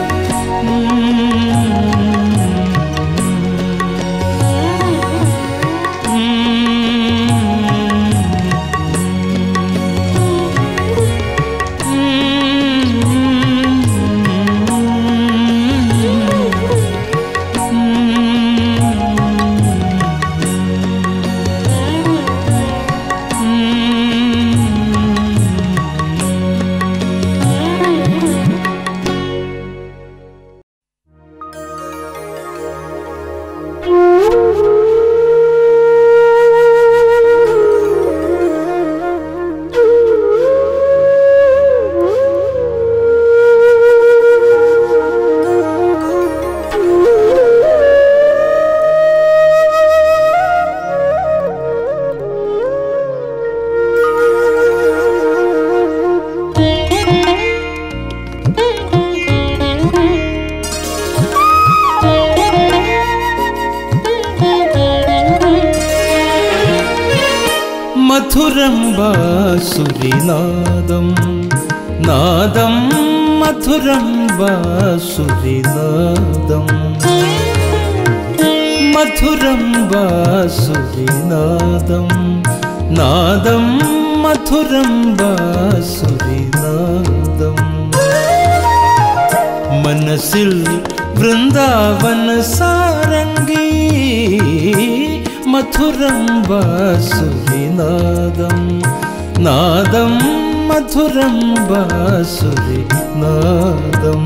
S1: മധുരം ബാസുരിനാദം നാദം മധുരം ബാസുരിനാദം മധുരം ബാസുരിനാദം നാദം മധുരം ബാസുരിനാദം മനസ്സിൽ വൃന്ദാവന സാരംഗി മധുരം ബാസുരിനാദം നാദം മധുരം ബാസുരിനാദം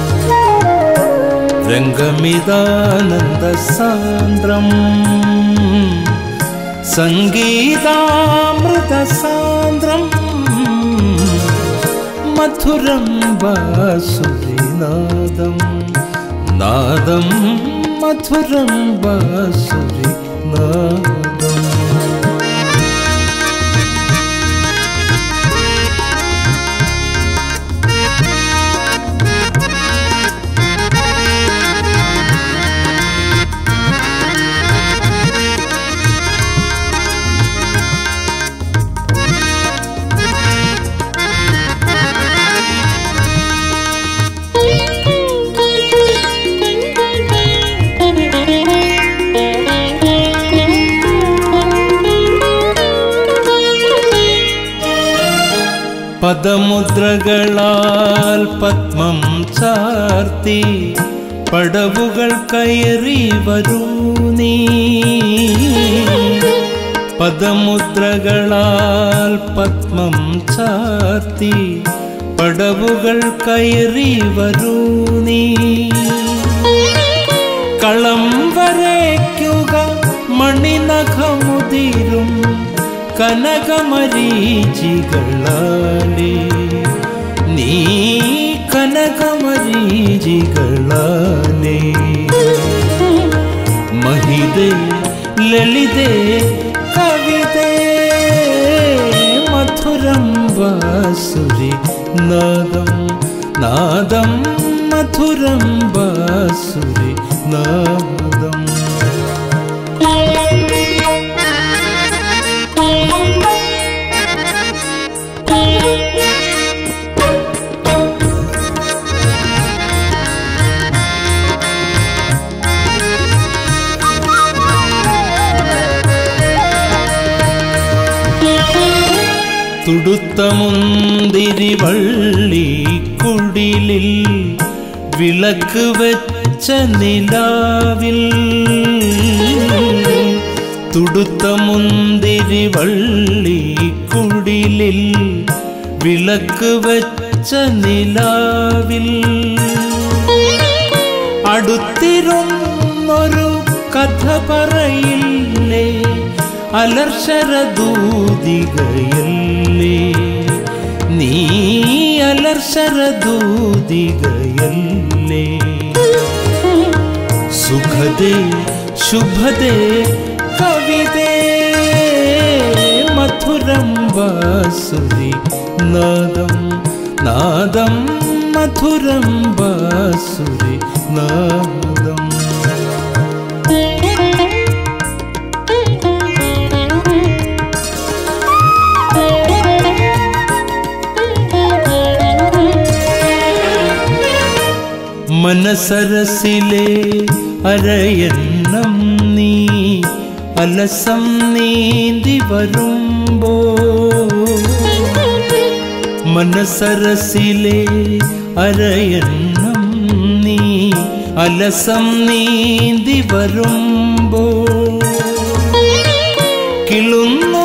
S1: രംഗമിതാനന്ദ സാന്ദ്രം സംഗീതാമൃത സാന്ദ്രം മധുരം ബാസുരിനാദം നാദം മധുരം ബാസുരിനാദം പദമുദ്രകളാൽ പത്മം ചാർത്തി പടവുകൾ കയറി വരൂ നീ പദമുദ്രകളാൽ പത്മം ചാർത്തി പടവുകൾ കയറി വരൂ നീ കളം വരയ്ക്കുക മണിനഖമുതിരും കനകമരീചികളാലേ നീ കനകമരീചികളാലേ മഹിതേ ലളിതേ കവിതേ മധുരം ബാസുരി നാദം നാദം മധുരം ബാസുരി നാദം തുടുത്ത മുന്തിരി വള്ളി കുടിലിൽ വിളക്ക് വെച്ച നിലാവിൽ തുടുത്ത മുന്തിരി വള്ളി കുടിലിൽ വിളക്ക് വെച്ച നിലാവിൽ അടുത്തിരുന്നൊരു കഥ പറയില്ലേ അലർശരദൂതികയല്ലേ നീ അലർശരദൂതികയല്ലേ സുഖദേ ശുഭദേ കവിതേ മധുരം ബാസുരി നാദം നാദം മധുരം ബാസുരി നാദം മനസരസിലെ അരയന്നം നീ അലസം നീന്തി വരുമ്പോ മനസരസിലെ അരയന്നം നീ അലസം നീന്തി വരുമ്പോ കിളുന്നു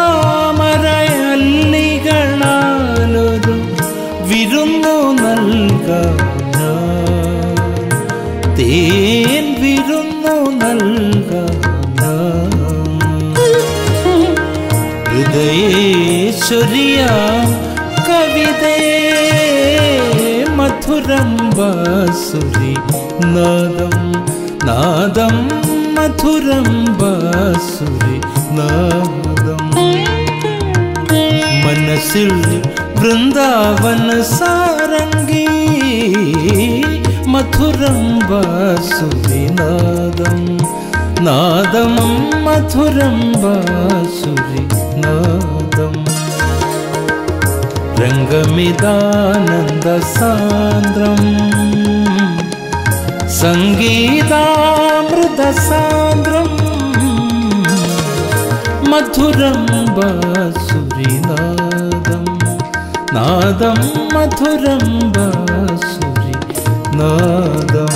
S1: താമരയല്ലികളാലൊരു വിരുന്നു നൽകാം ഞാൻ. തേൻ വിരുന്നു നൽകാം ഞാൻ. ഹൃദയേശ്വരിയ കവിതേ മധുരം ബാസുരി നാദം നാദം മധുരം ബാസുരി നാദം മനസ്സിൽ വൃന്ദാവന സാരംഗി മധുരം ബാസുരി നാദം നാദം മധുരം ബാസുരി നാദം രംഗമിതാനന്ദ സാന്ദ്രം സംഗീതാമൃത സാന്ദ്രം മധുരം ബാസുരിനാദം നാദം മധുരം ബാസുരി നാദം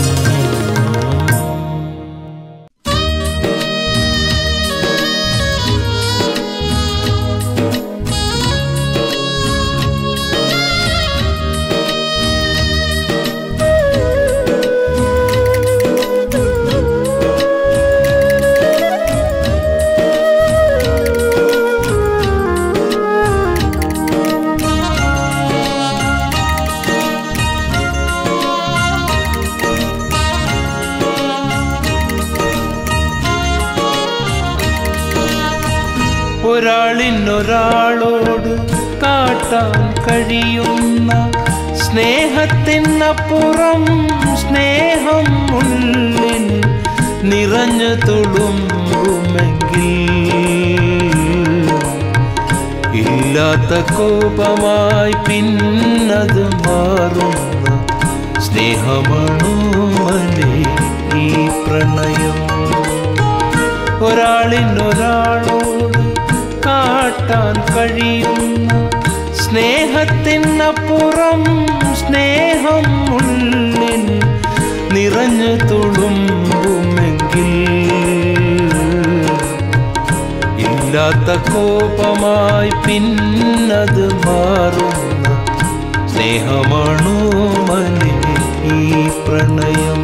S1: ഒരാളിനൊരാളോട് കാട്ടാൻ കഴിയുന്ന സ്നേഹത്തിനപ്പുറം സ്നേഹം ഉള്ളിൽ നിറഞ്ഞു തുളുമ്പുമെങ്കിൽ ഇല്ലാത്ത കോപമായി പിന്നത് മാറുന്ന സ്നേഹമണുമലേ ഈ പ്രണയം ഒരാളിനൊരാളോട് കാട്ടാൻ കഴിയുന്ന സ്നേഹത്തിനപ്പുറം സ്നേഹം ഉള്ളിൽ നിറഞ്ഞു തുളുമ്പുമെങ്കിൽ ഇല്ലാത്ത കോപമായി പിന്നത് മാറുന്ന സ്നേഹമാണോ മലേ ഈ പ്രണയം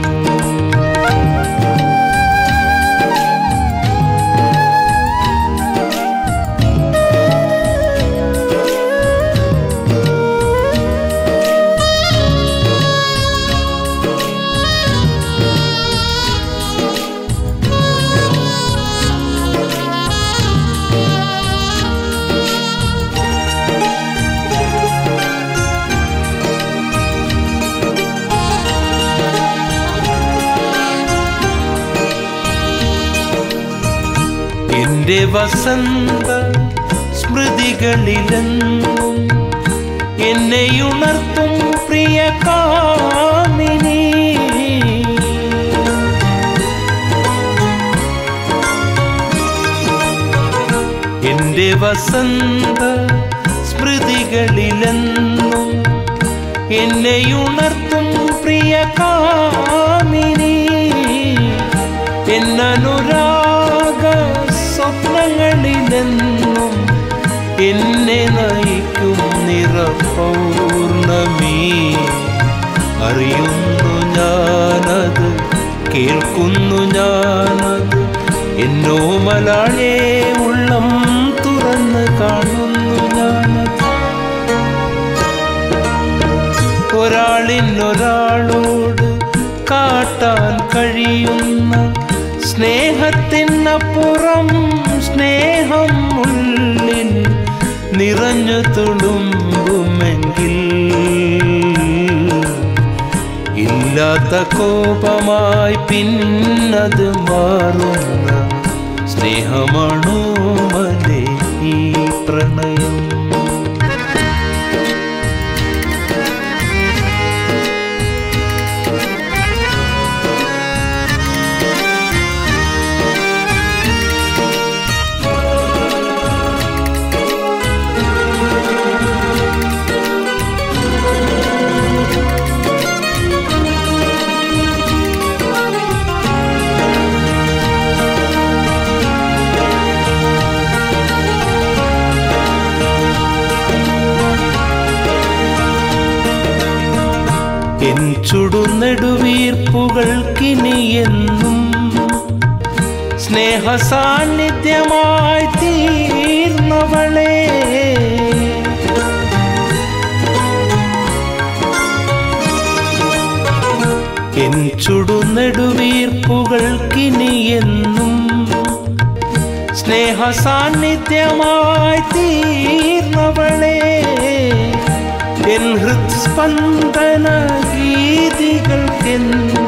S1: എന്റെ വസന്ത സ്മൃതികളിലെന്നും എന്നെയുണർത്തും പ്രിയ കാമിനി എന്റെ വസന്ത സ്മൃതികളിലെന്നും എന്നെയുണർത്തും പ്രിയ കാമിനി എന്നനുരാഗ സ്വപ്നങ്ങളിലെന്നും എന്നെ നയിക്കും നിറപൗർണമി അറിയുന്നു ഞാനത് കേൾക്കുന്നു ഞാനത് എന്നോ മലാളേ ഉള്ളം തുറന്ന് കാണുന്നു ഞാനത് ഒരാളിനൊരാളോട് കാട്ടാൻ കഴിയുന്ന സ്നേഹത്തിനപ്പുറം സ്നേഹം ഉള്ളിൽ നിറഞ്ഞു തുളുമ്പുമെങ്കിൽ ഇല്ലാത്ത കോപമായി പിന്നത് മാറുന്ന സ്നേഹമാണോ മലേ ഈ പ്രണയം എൻ ചുടുനെടുവീർപ്പുകൾക്കിനിയെന്നും സ്നേഹ സാന്നിധ്യമായി തീർന്നവളെ എൻ ചുടുനെടുവീർപ്പുകൾക്കിനിയെന്നും സ്നേഹ സാന്നിധ്യമായി തീർന്നവളെ എൻ ഹൃത്സ്പന്ദന ഗീതികൾക്കെന്നും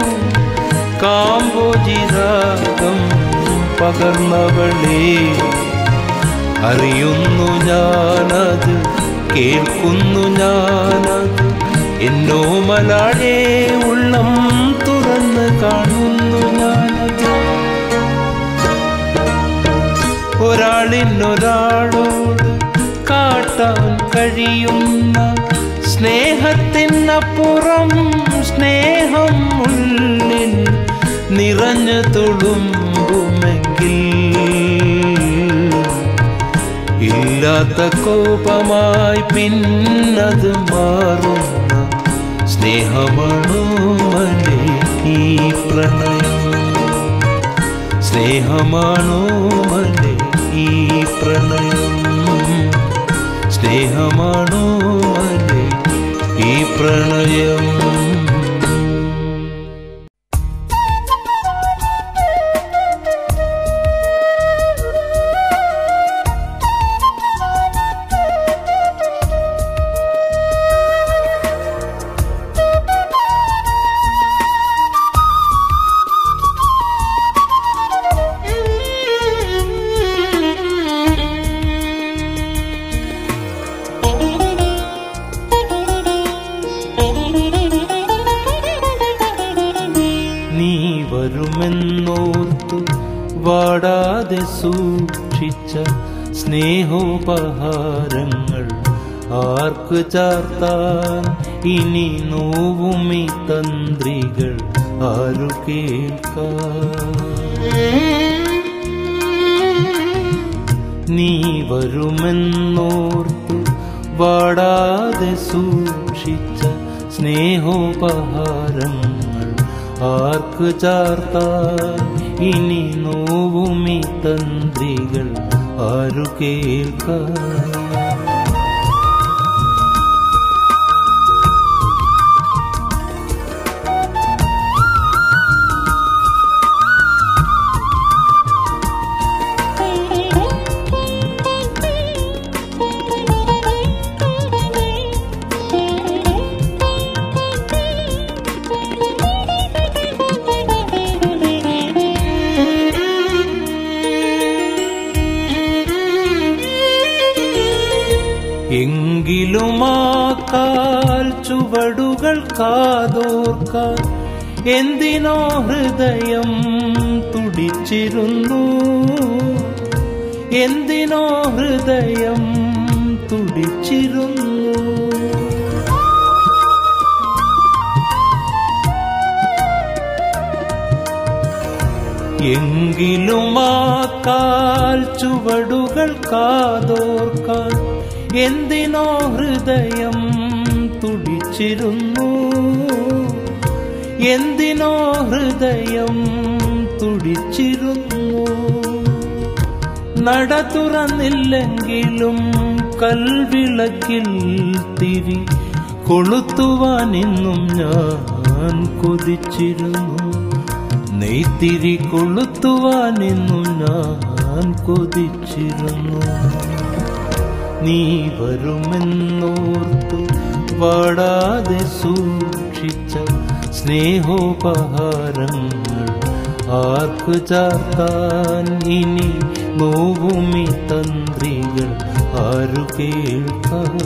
S1: കാമ്പോജിരാഗം പകർന്നവളേ അറിയുന്നു ഞാനത് കേൾക്കുന്നു ഞാനത് എന്നോ മലാഴേ ഉള്ളം തുറന്ന് കാണുന്നു ഞാനത് ഒരാളിനൊരാളോട് കാട്ടാൻ കഴിയുന്ന സ്നേഹത്തിനപ്പുറം സ്നേഹം ഉള്ളിൽ നിറഞ്ഞു തുളുമ്പുമെങ്കിൽ ഇല്ലാത്ത കോപമായി പിന്നത് മാറുന്ന സ്നേഹമാണോ മലേ ഈ പ്രണയം സ്നേഹമാണോ മലേ ഈ പ്രണയം സ്നേഹമാണോ മലേ ഈ പ്രണയം നീ വരുമെന്നോർത്തു വാടാതെ സൂക്ഷിച്ച സ്നേഹോപഹാരങ്ങൾ ആർക്ക് ചാർത്താൻ ഇനി നോവുമി തന്ത്രികൾ ആരു കേൾക്കാൻ നീ വരുമെന്നോർത്തു വാടാതെ സൂക്ഷിച്ച സ്നേഹോപഹാരങ്ങൾ ആർക്ക് ചാർത്താൻ ഇനി നോവുമി തന്ത്രികൾ ആരു കേൾക്കാൻ എങ്കിലും ആ കാൽ ചുവടുകൾ കാതോർക്കാൻ എന്തിനോ ഹൃദയം തുടിച്ചിരുന്നു എന്തിനോ ഹൃദയം തുടിച്ചിരുന്നു എങ്കിലും ആ കാൽ ചുവടുകൾ കാതോർക്കാൻ എന്തിനോ ഹൃദയം തുടിച്ചിരുന്നു എന്തിനോ ഹൃദയം തുടിച്ചിരുന്നു നട തുറന്നില്ലെങ്കിലും കൽവിളക്കിൽ തിരി കൊളുത്തുവാൻ ഇന്നും ഞാൻ കൊതിച്ചിരുന്നു നെയ്ത്തിരി കൊളുത്തുവാൻ ഇന്നും ഞാൻ കൊതിച്ചിരുന്നു നീ വരുമെന്നോർത്തു വാടാതെ സൂക്ഷിച്ച സ്നേഹോപഹാരങ്ങൾ ആർക്ക് ചാർത്താൻ ഇനി നോവുമി തന്ത്രികൾ ആരു കേൾക്കാൻ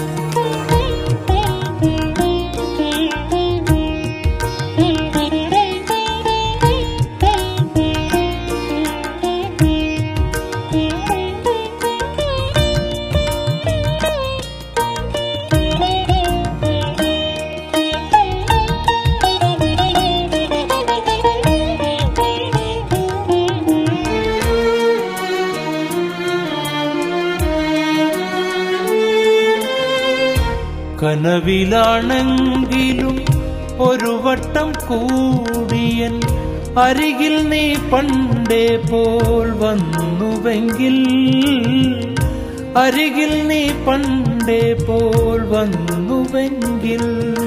S1: കനവിലാണെങ്കിലും ഒരു വട്ടം കൂടിയൻ അരികിൽ നീ പണ്ടേ പോൽ വന്നുവെങ്കിൽ അരികിൽ നീ പണ്ടേ പോൽ വന്നുവെങ്കിൽ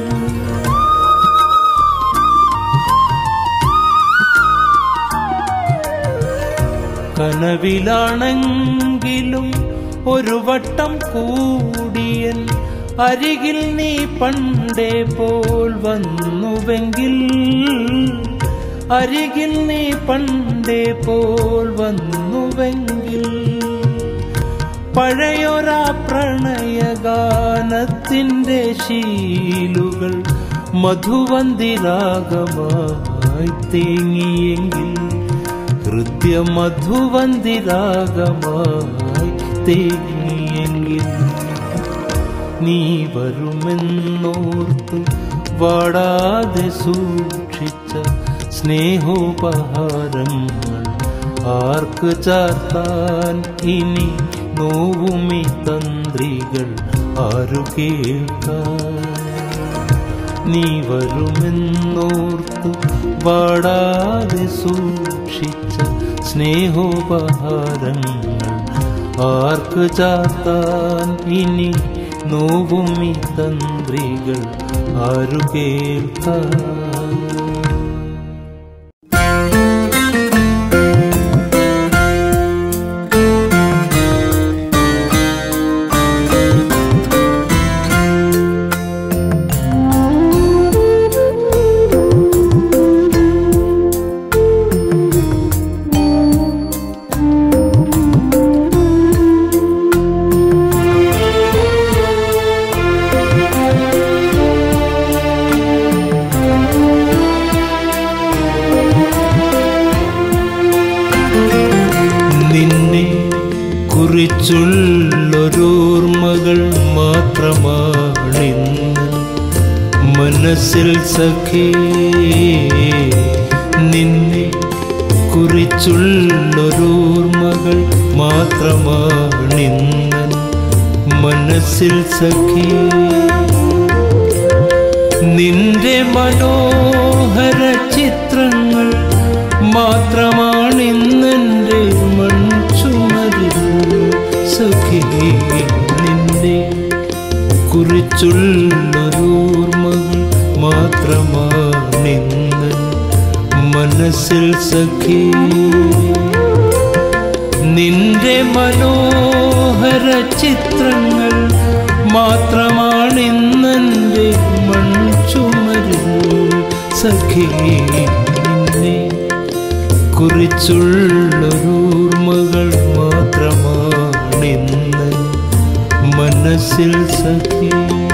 S1: കനവിലാണെങ്കിലും ഒരു വട്ടം കൂടിയൻ അരികിൽ നീ പണ്ടേ പോൽ വന്നുവെങ്കിൽ അരികിൽ നീ പണ്ടേ പോൽ വന്നുവെങ്കിൽ പഴയൊരാ പ്രണയഗാനത്തിൻ്റെ ശീലുകൾ മധുവന്തിരാഗമായി തേങ്ങിയെങ്കിൽ ഹൃദ്യമധുവന്തിരാഗമായി തേങ്ങിയെങ്കിൽ നീ വരുമെന്നോർത്ത് വാടാതെ സൂക്ഷിച്ച സ്നേഹോപഹാരങ്ങൾ ആർക്ക് ചാർത്താൻ ഇനി നോവുമി തന്ത്രികൾ ആരു കേൾക്കാൻ നീ വരുമെന്നോർത്ത് വാടാതെ സൂക്ഷിച്ച സ്നേഹോപഹാരങ്ങൾ ആർക്ക് ചാത്താൻ ഇനി നോവുമി തന്ത്രികൾ ആരു കേൾക്കാൻ നിന്നെ കുറിച്ചുള്ളൊരോർമ്മകൾ മാത്രമാണിന്ന് മനസ്സിൽ സഖേ നിന്നെ കുറിച്ചുള്ളൊരോർമ്മകൾ മാത്രമാണിന്ന് മനസ്സിൽ സഖേ നിന്റെ മനോഹര ചിത്രങ്ങൾ മാത്രമാണിന്നെൻ്റെ മൺചുമരിൽ സഖി നിന്നെ കുറിച്ചുള്ളൊരോർമ്മകൾ മാത്രമാണിന്ന് മനസ്സിൽ സഖി നിന്റെ മനോഹര ചിത്രങ്ങൾ മാത്രമാണിന്നെൻ്റെ മൺചുമരിൽ സഖി നിന്നെ കുറിച്ചുള്ളൊരോർമ്മകൾ മാത്രമാണിന്ന് മനസ്സിൽ സഖി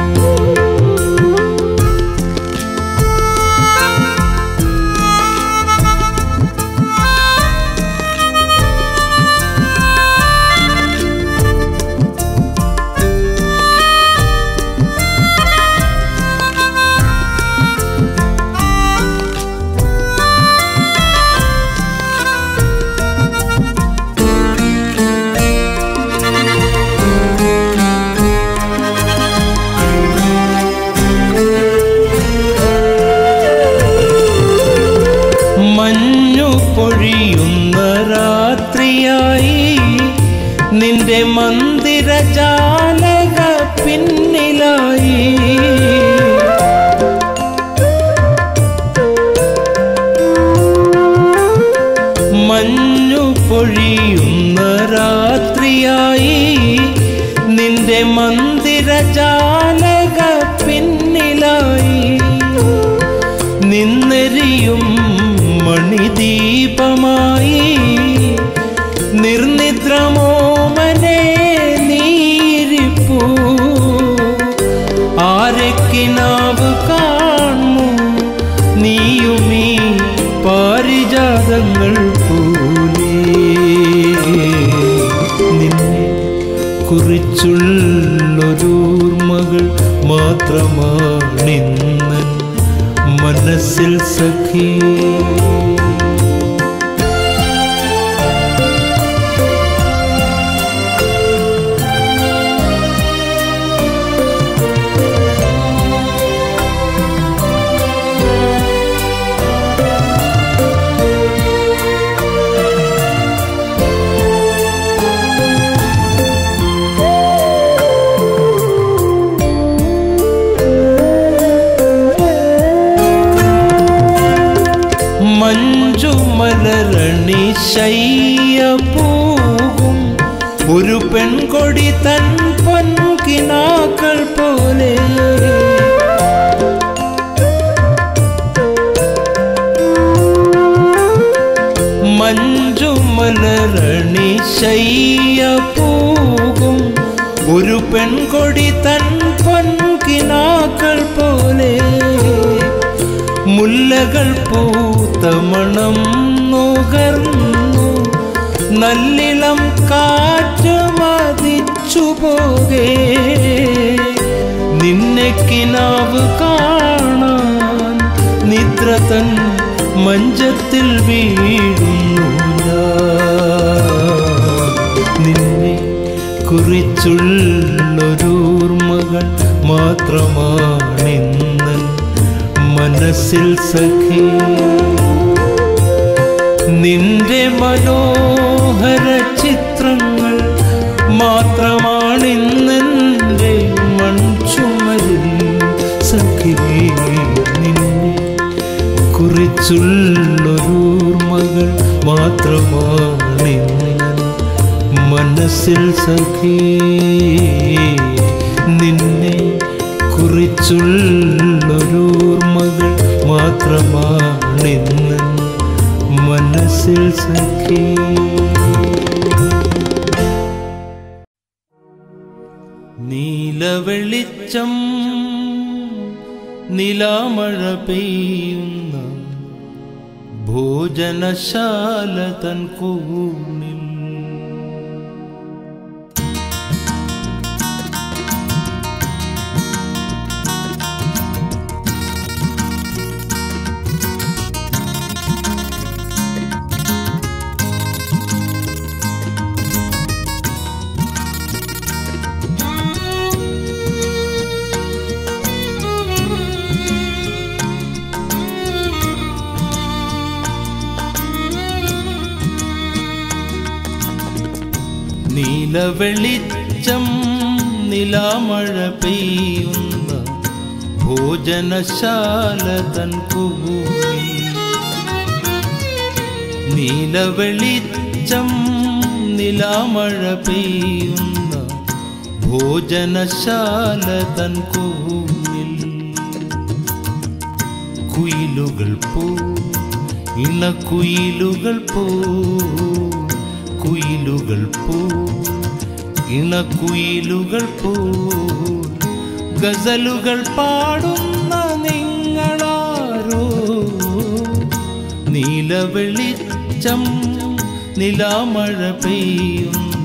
S1: മഞ്ഞു പൊഴിയുന്ന രാത്രിയായി നിന്റെ മന്ദിരജാലക പിന്നിലായി മഞ്ഞു പൊഴിയുന്ന രാത്രിയായി നിന്റെ മന്ദിരജാലക പിന്നിലായി നിന്നെരിയും മണിദീപമായി നിർനിദ്രമോമനെ നീരിപ്പൂ ആരക്കിനാവ് കാണു നീയുമീ പാരിജാതങ്ങൾ പോലെ നിന്നെ കുറിച്ചുള്ളൊരോർമ്മകൾ മാത്രമാണിന്ന് മനസ്സിൽ സഖി മഞ്ജുമലരണി ശയ്യ പൂവും ഒരു പെൺകൊടി തൻ പൊൻകിനാക്കൾ പോലെ മഞ്ജുമലരണി ശയ്യ പൂവും പൂത്തമണം നുകർന്നു നല്ലിളം കാറ്റ് മതിച്ചു പോകേ നിന്നെ കിനാവ് കാണാൻ നിദ്ര തൻ മഞ്ചത്തിൽ വീഴുന്നു ഞാൻ. നിന്നെ കുറിച്ചുള്ളൊരൂർമകൾ മാത്രമാണിന്ന് മനസ്സിൽ സഖി നിന്റെ മനോഹര ചിത്രങ്ങൾ മാത്രമാണിന്നെൻ്റെ മൺചുമരിൽ സഖി നിന്നെ കുറിച്ചുള്ളൊരൂർമകൾ മാത്രമാണിന്ന് മനസ്സിൽ സഖി നിന്നെ കുറിച്ചുള്ളൊരൂർമകൾ മാത്രമാണിന്ന് മനസ്സിൽ സഖി നീലവെളിച്ചം നിലാമഴ പെയ്യുന്ന ഭോജനശാല തൻ കൂണിൽ നീലവെളിച്ചം നിലാമഴ പെയ്യുന്ന ഭോജനശാല തൻ കൂണിൽ നീലവെളിച്ചം നിലാമഴ പെയ്യുന്ന ഭോജനശാല തൻ കൂണിൽ കുയിലുകൾ പോ ഇണക്കുയിലുകൾ പോ കുയിലുകൾ പോ ഇണക്കുയിലുകൾ പോ ഗസലുകൾ പാടുന്ന നിങ്ങളാരോ നീലവെളിച്ചം നിലാമഴ പെയ്യുന്ന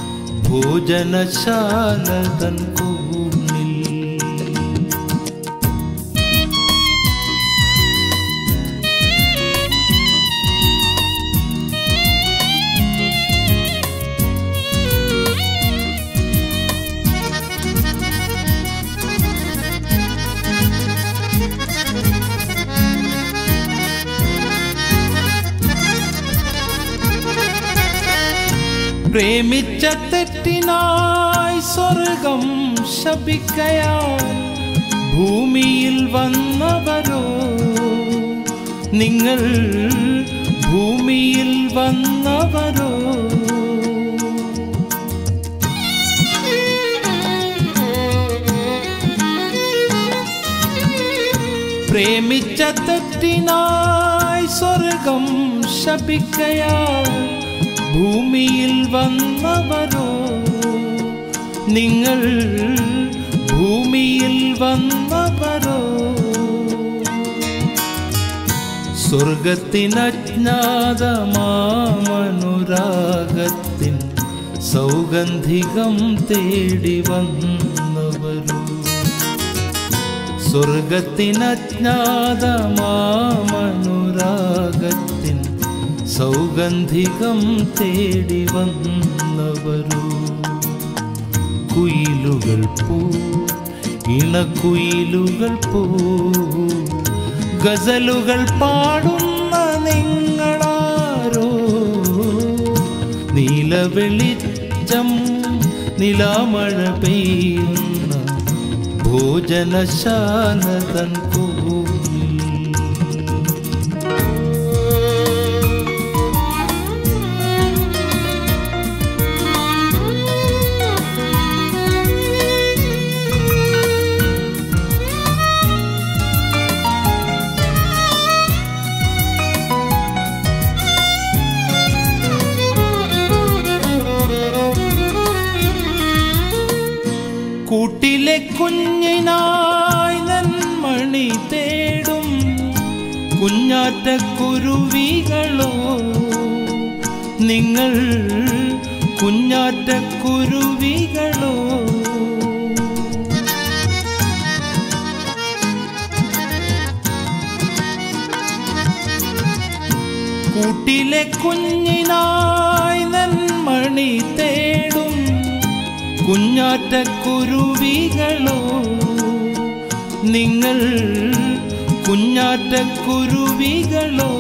S1: ഭോജനശാല തൻ കൂണിൽ പ്രേമിച്ച തെറ്റിനായി സ്വർഗം ശപിക്കയാൽ ഭൂമിയിൽ വന്നവരോ നിങ്ങൾ ഭൂമിയിൽ വന്നവരോ പ്രേമിച്ച തെറ്റിനായി സ്വർഗം ശപിക്കയാൽ ഭൂമിയിൽ വന്നവരോ നിങ്ങൾ ഭൂമിയിൽ വന്നവരോ സ്വർഗത്തിനജ്ഞാതമാമനുരാഗത്തിൻ സൗഗന്ധികം തേടി വന്നവരോ സ്വർഗത്തിനജ്ഞാതമാമനുരാഗത്തിൻ സൗഗന്ധികം തേടി വന്നവരോ കുയിലുകൾ പോ ഇണക്കുയിലുകൾ പോ ഗസലുകൾ പാടുന്ന നിങ്ങളാരോ നീലവെളിച്ചം നിലാമഴ പെയ്യുന്ന ഭോജനശാല തൻ കോവിൽ കൂട്ടിലെ കുഞ്ഞിനായി നന്മണി തേടും കുഞ്ഞാറ്റക്കുരുവികളോ നിങ്ങൾ കുഞ്ഞാറ്റക്കുരുവികളോ കൂട്ടിലെ കുഞ്ഞിനായി നന്മണി തേടും കുഞ്ഞാറ്റക്കുരുവികളോ നിങ്ങൾ കുഞ്ഞാറ്റക്കുരുവികളോ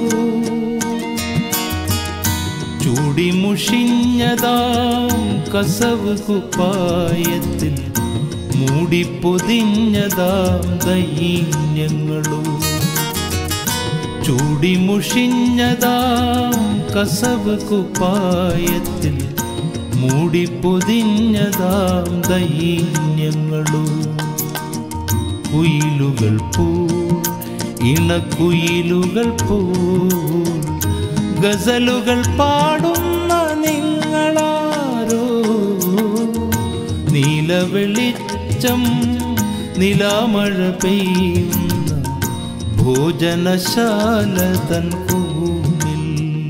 S1: ചൂടിമുഷിഞ്ഞതാം കസവ് കുപ്പായത്തിൽ മൂടിപ്പൊതിഞ്ഞതാം ദൈന്യങ്ങളോ ചൂടിമുഷിഞ്ഞതാം കസവ് കുപ്പായത്തിൽ മൂടിപ്പൊതിഞ്ഞതാം ദൈന്യങ്ങളോ കുയിലുകൾ പോ ഇണക്കുയിലുകൾ പോ ഗസലുകൾ പാടുന്ന നിങ്ങളാരോ നീലവെളിച്ചം നിലാമഴ പെയ്യുന്ന ഭോജനശാല തൻ കൂമിൽ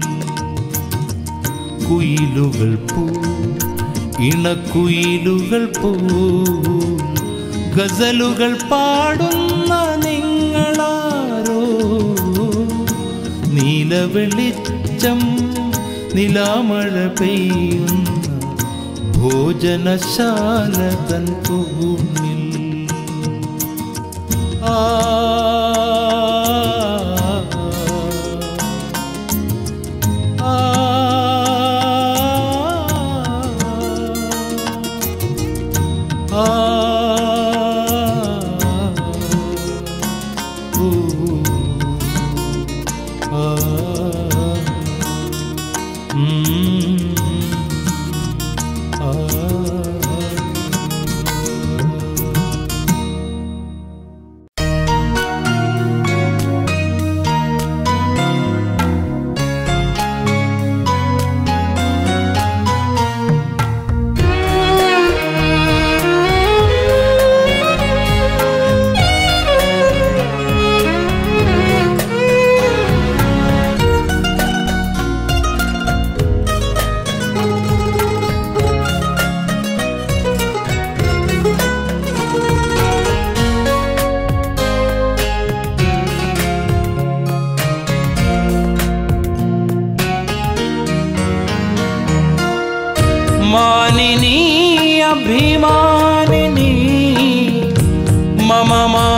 S1: കുയിലുകൾ പോ ഇണക്കുയിലുകൾ പോ ഗസലുകൾ പാടുന്ന നിങ്ങളാരോ നീലവെളിച്ചം നിലാമഴ പെയ്യുന്ന ഭോജനശാല തൻ കൂമിൽ ആ ആ ആ ഊ ആ ഉം ആ മാനിനി അഭിമാനിനി മമ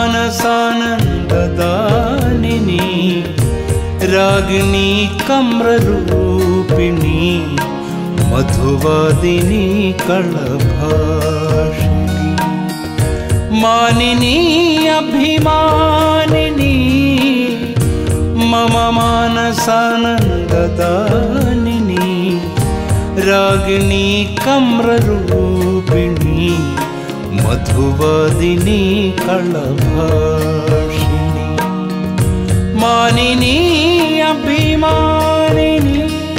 S1: മാനസാനന്ദദാനിനി രാഗിണി കമ്രരൂപിണി മധുവാദിനി കളഭാഷിണി മാനിനി അഭിമാനിനി മമ മാനസാനന്ദദാനിനി രാഗിണി കമ്രരൂപിണി മധുവാദിനി കളഭാഷിണി മാനിനി അഭിമാനിനി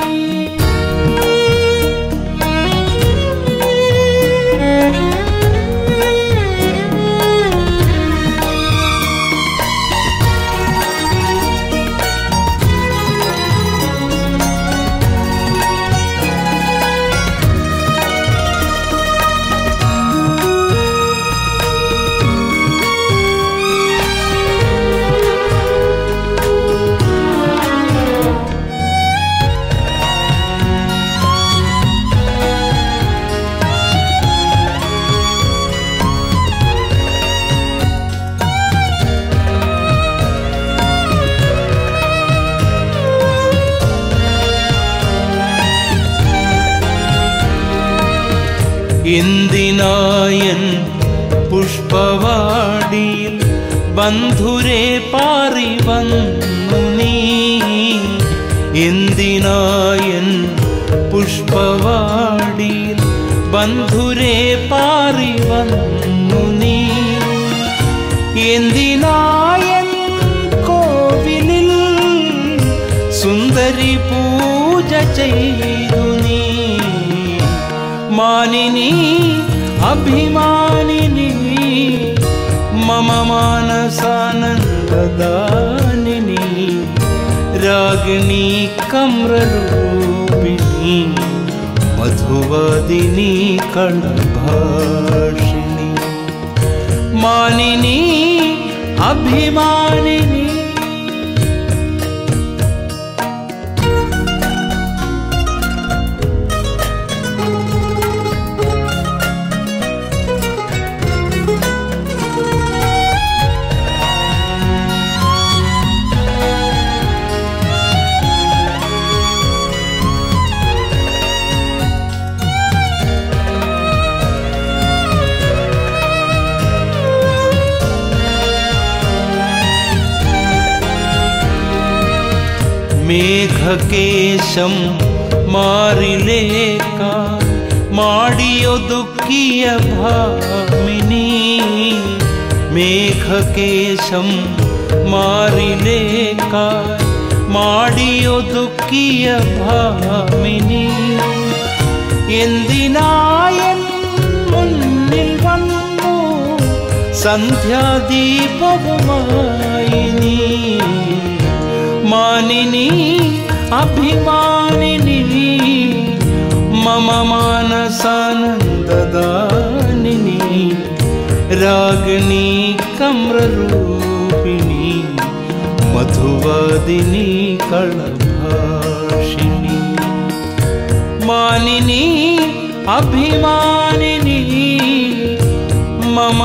S1: എന്തിനായൻ പുഷ്പവാടിയിൽ ബന്ധുരെ പാറി വന്നു നീ എന്തിനായൻ പുഷ്പവാടിയിൽ ബന്ധുരെ പാറി വന്നു നീ എന്തിനായൻ കോവിലിൽ സുന്ദരി പൂജ ചെയ്തു നീ മാനിനി അഭിമാനിനി മമ മാനസാനന്ദദാനിനി രാഗിണി കമ്രൂപിണി മധുവദിനി കളഭാഷിണി മാനിനി അഭിമാനിനി മേഘകേശം മാറിലേക്ക മാടിയൊതുക്കിയ ഭാമിനി മേഘകേശം മാറിലേക്ക മാടിയൊതുക്കിയ ഭാമിനി എന്തിനായൻ മുന്നിൽ വന്നു സന്ധ്യാദീപവുമായി നീ മാനിനി അഭിമാനിനി മമ മാനസാനന്ദദാനിനി രാഗിണി കമ്രൂപിണി മധുവാദിനി കളഭാഷിണി മാനിനി അഭിമാനിനി മമ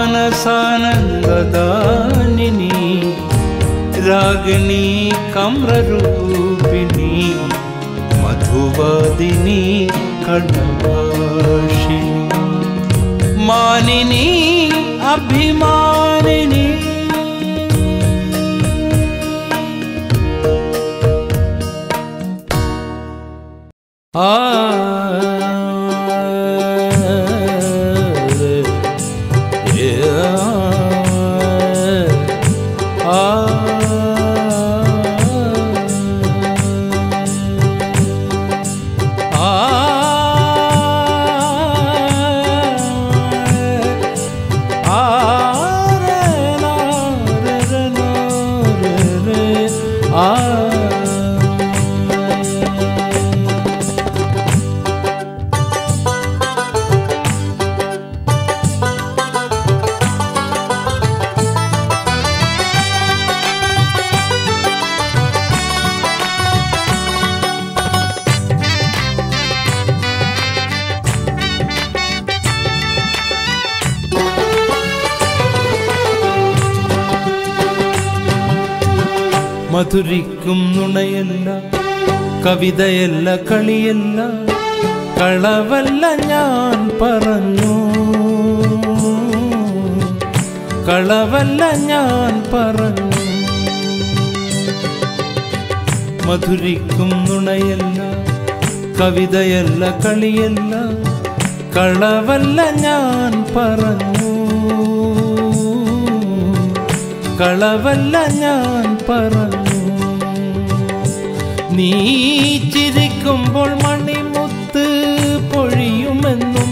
S1: മാനസാനന്ദദാനിനി രാഗിണി കമ്രൂപിണി മധുവാദിനി കടഭാഷിണി മാനിനി അഭിമാനിനി ആ മധുരിക്കും നുണയല്ല കവിതയല്ല കളിയല്ല കളവല്ല ഞാൻ പറഞ്ഞു കളവല്ല ഞാൻ പറഞ്ഞു മധുരിക്കും നുണയല്ല കവിതയല്ല കളിയല്ല കളവല്ല ഞാൻ പറഞ്ഞു കളവല്ല ഞാൻ പറഞ്ഞു നീ ചിരിക്കുമ്പോൾ മണിമുത്ത് പൊഴിയുമെന്നും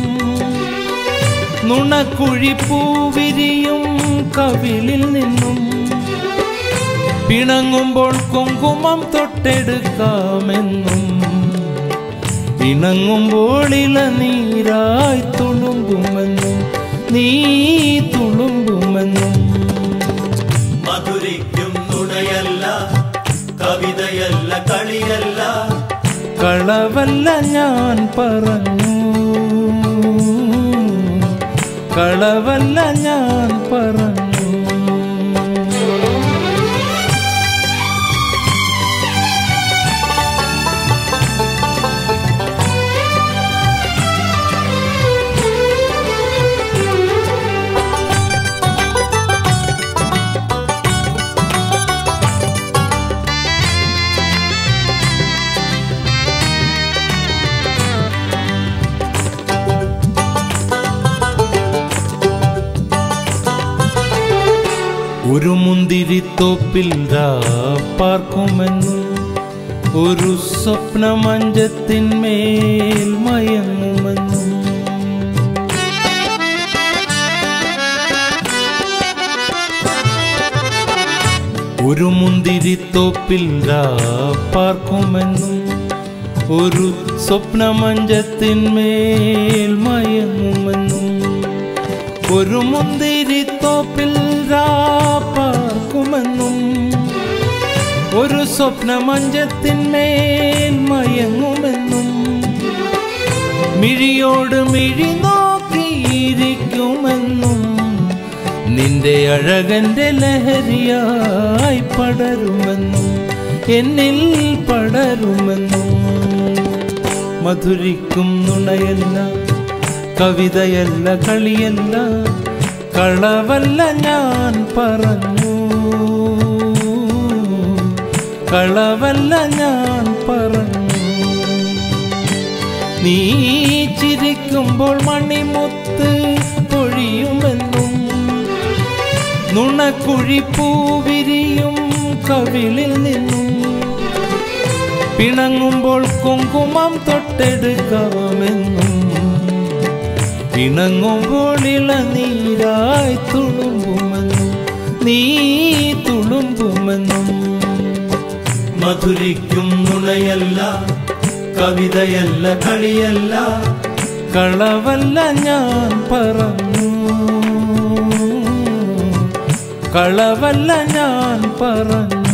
S1: നുണക്കുഴി പൂവിരിയും കവിളിൽ നിന്നും പിണങ്ങുമ്പോൾ കുങ്കുമം തൊട്ടെടുക്കാമെന്നും പിണങ്ങുമ്പോൾ ഇളനീരായി തുളുമ്പുമെന്നും നീ തുളുമ്പുമെന്നും
S2: മധുരിക്കും നുണയല്ല കവിതയല്ല കളിയല്ല
S1: കളവല്ല ഞാൻ പറഞ്ഞു കളവല്ല ഞാൻ പറഞ്ഞു ഒരു മുന്തിരിത്തോപ്പിൽ പാർക്കുമെന്നും ഒരു സ്വപ്നമഞ്ചത്തിന്മേൽ മയങ്ങുമെന്നും ഒരു മുന്തിരിത്തോപ്പിൽ പാർക്കുമെന്നും ഒരു സ്വപ്നമഞ്ചത്തിന്മേൽ മയങ്ങുമെന്നും ഒരു മുന്തിരിത്തോപ്പിൽ പാർക്കുമെന്നും ഒരു സ്വപ്നമഞ്ചത്തിന്മേൽ മയങ്ങുമെന്നും മിഴിയോട് മിഴി നോക്കിയിരിക്കുമെന്നും നിന്റെ അഴകന്റെ ലഹരിയായി പടരുമെന്നും എന്നിൽ പടരുമെന്നും മധുരിക്കും നുണയല്ല കവിതയല്ല കളിയല്ല കളവല്ല ഞാൻ പറഞ്ഞു കളവല്ല ഞാൻ പറഞ്ഞു നീ ചിരിക്കുമ്പോൾ മണിമുത്ത് പൊഴിയുമെന്നും നുണക്കുഴിപ്പൂവിരിയും കവിളിൽ നിന്നും പിണങ്ങുമ്പോൾ കുങ്കുമം തൊട്ടെടുക്കാമെന്നും പിണങ്ങുമ്പോൾ ഇളനീരായി തുളുമ്പുമെന്നും നീ തുളുമ്പുമെന്നും
S2: മധുരിക്കും നുണയല്ല കവിതയല്ല കളിയല്ല
S1: കളവല്ല ഞാൻ പറഞ്ഞു കളവല്ല ഞാൻ പറഞ്ഞു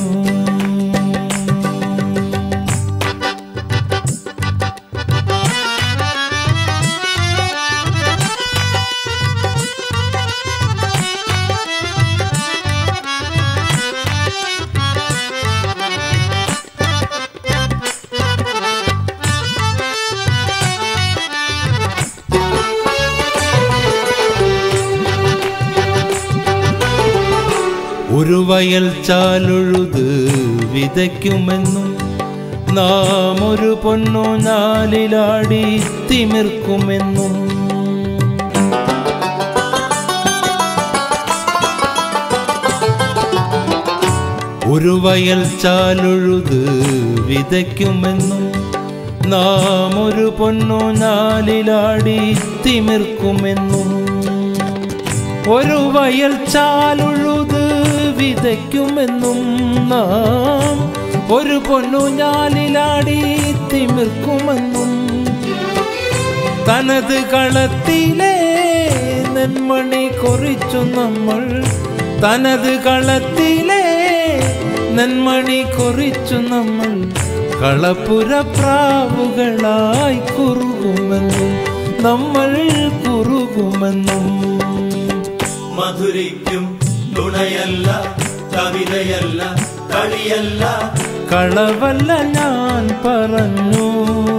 S1: ഒരു വയൽ ചാലുഴുത് വിതയ്ക്കുമെന്നും നാം ഒരു പൊന്നോ നാലിലാടി തിമിർക്കുമെന്നും ഒരു വയൽ ചാലുഴുത് വിതയ്ക്കുമെന്നും നാം ഒരു പൊന്നോ നാലിലാടി തിമിർക്കുമെന്നും ഒരു വയൽ ചാലുഴുത് വിതയ്ക്കുമെന്നും നാം ഒരു പൊന്നു ഞാലിലാടി തിമിർക്കുമെന്നും തനത് കളത്തിലെ നെന്മണി കൊറിച്ചു നമ്മൾ തനത് കളത്തിലെ നെന്മണി കൊറിച്ചു നമ്മൾ കളപ്പുര പ്രാവുകളായി കുറുകുമെന്നും നമ്മൾ കുറുകുമെന്നും
S2: മധുരിക്കും നുണയല്ല കവിതയല്ല കളിയല്ല
S1: കളവല്ല ഞാൻ പറഞ്ഞു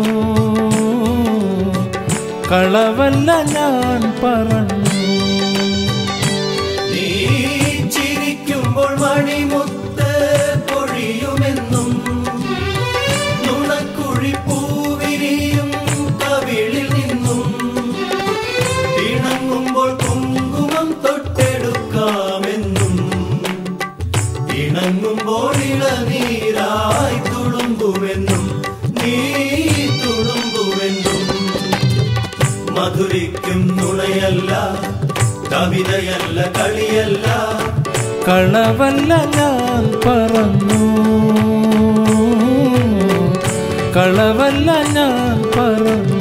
S1: കളവല്ല ഞാൻ പറഞ്ഞു
S2: നീ ചിരിക്കുമ്പോൾ മണിമുത്ത് പൊഴിയുമെന്നും നുണക്കുഴി പൂവിരിയും കവിളിൽ നിന്നും ഇണങ്ങുമ്പോൾ കുങ്കുമം തൊട്ടെടുക്കാമെന്നും ഇണങ്ങുമ്പോൾ ഇളനീരായി തുളുമ്പുമെന്നും നീ തുളുമ്പുമെന്നും മധുരിക്കും നുണയല്ല കവിതയല്ല കളിയല്ല
S1: കളവല്ല ഞാൻ പറഞ്ഞു കളവല്ല ഞാൻ പറഞ്ഞു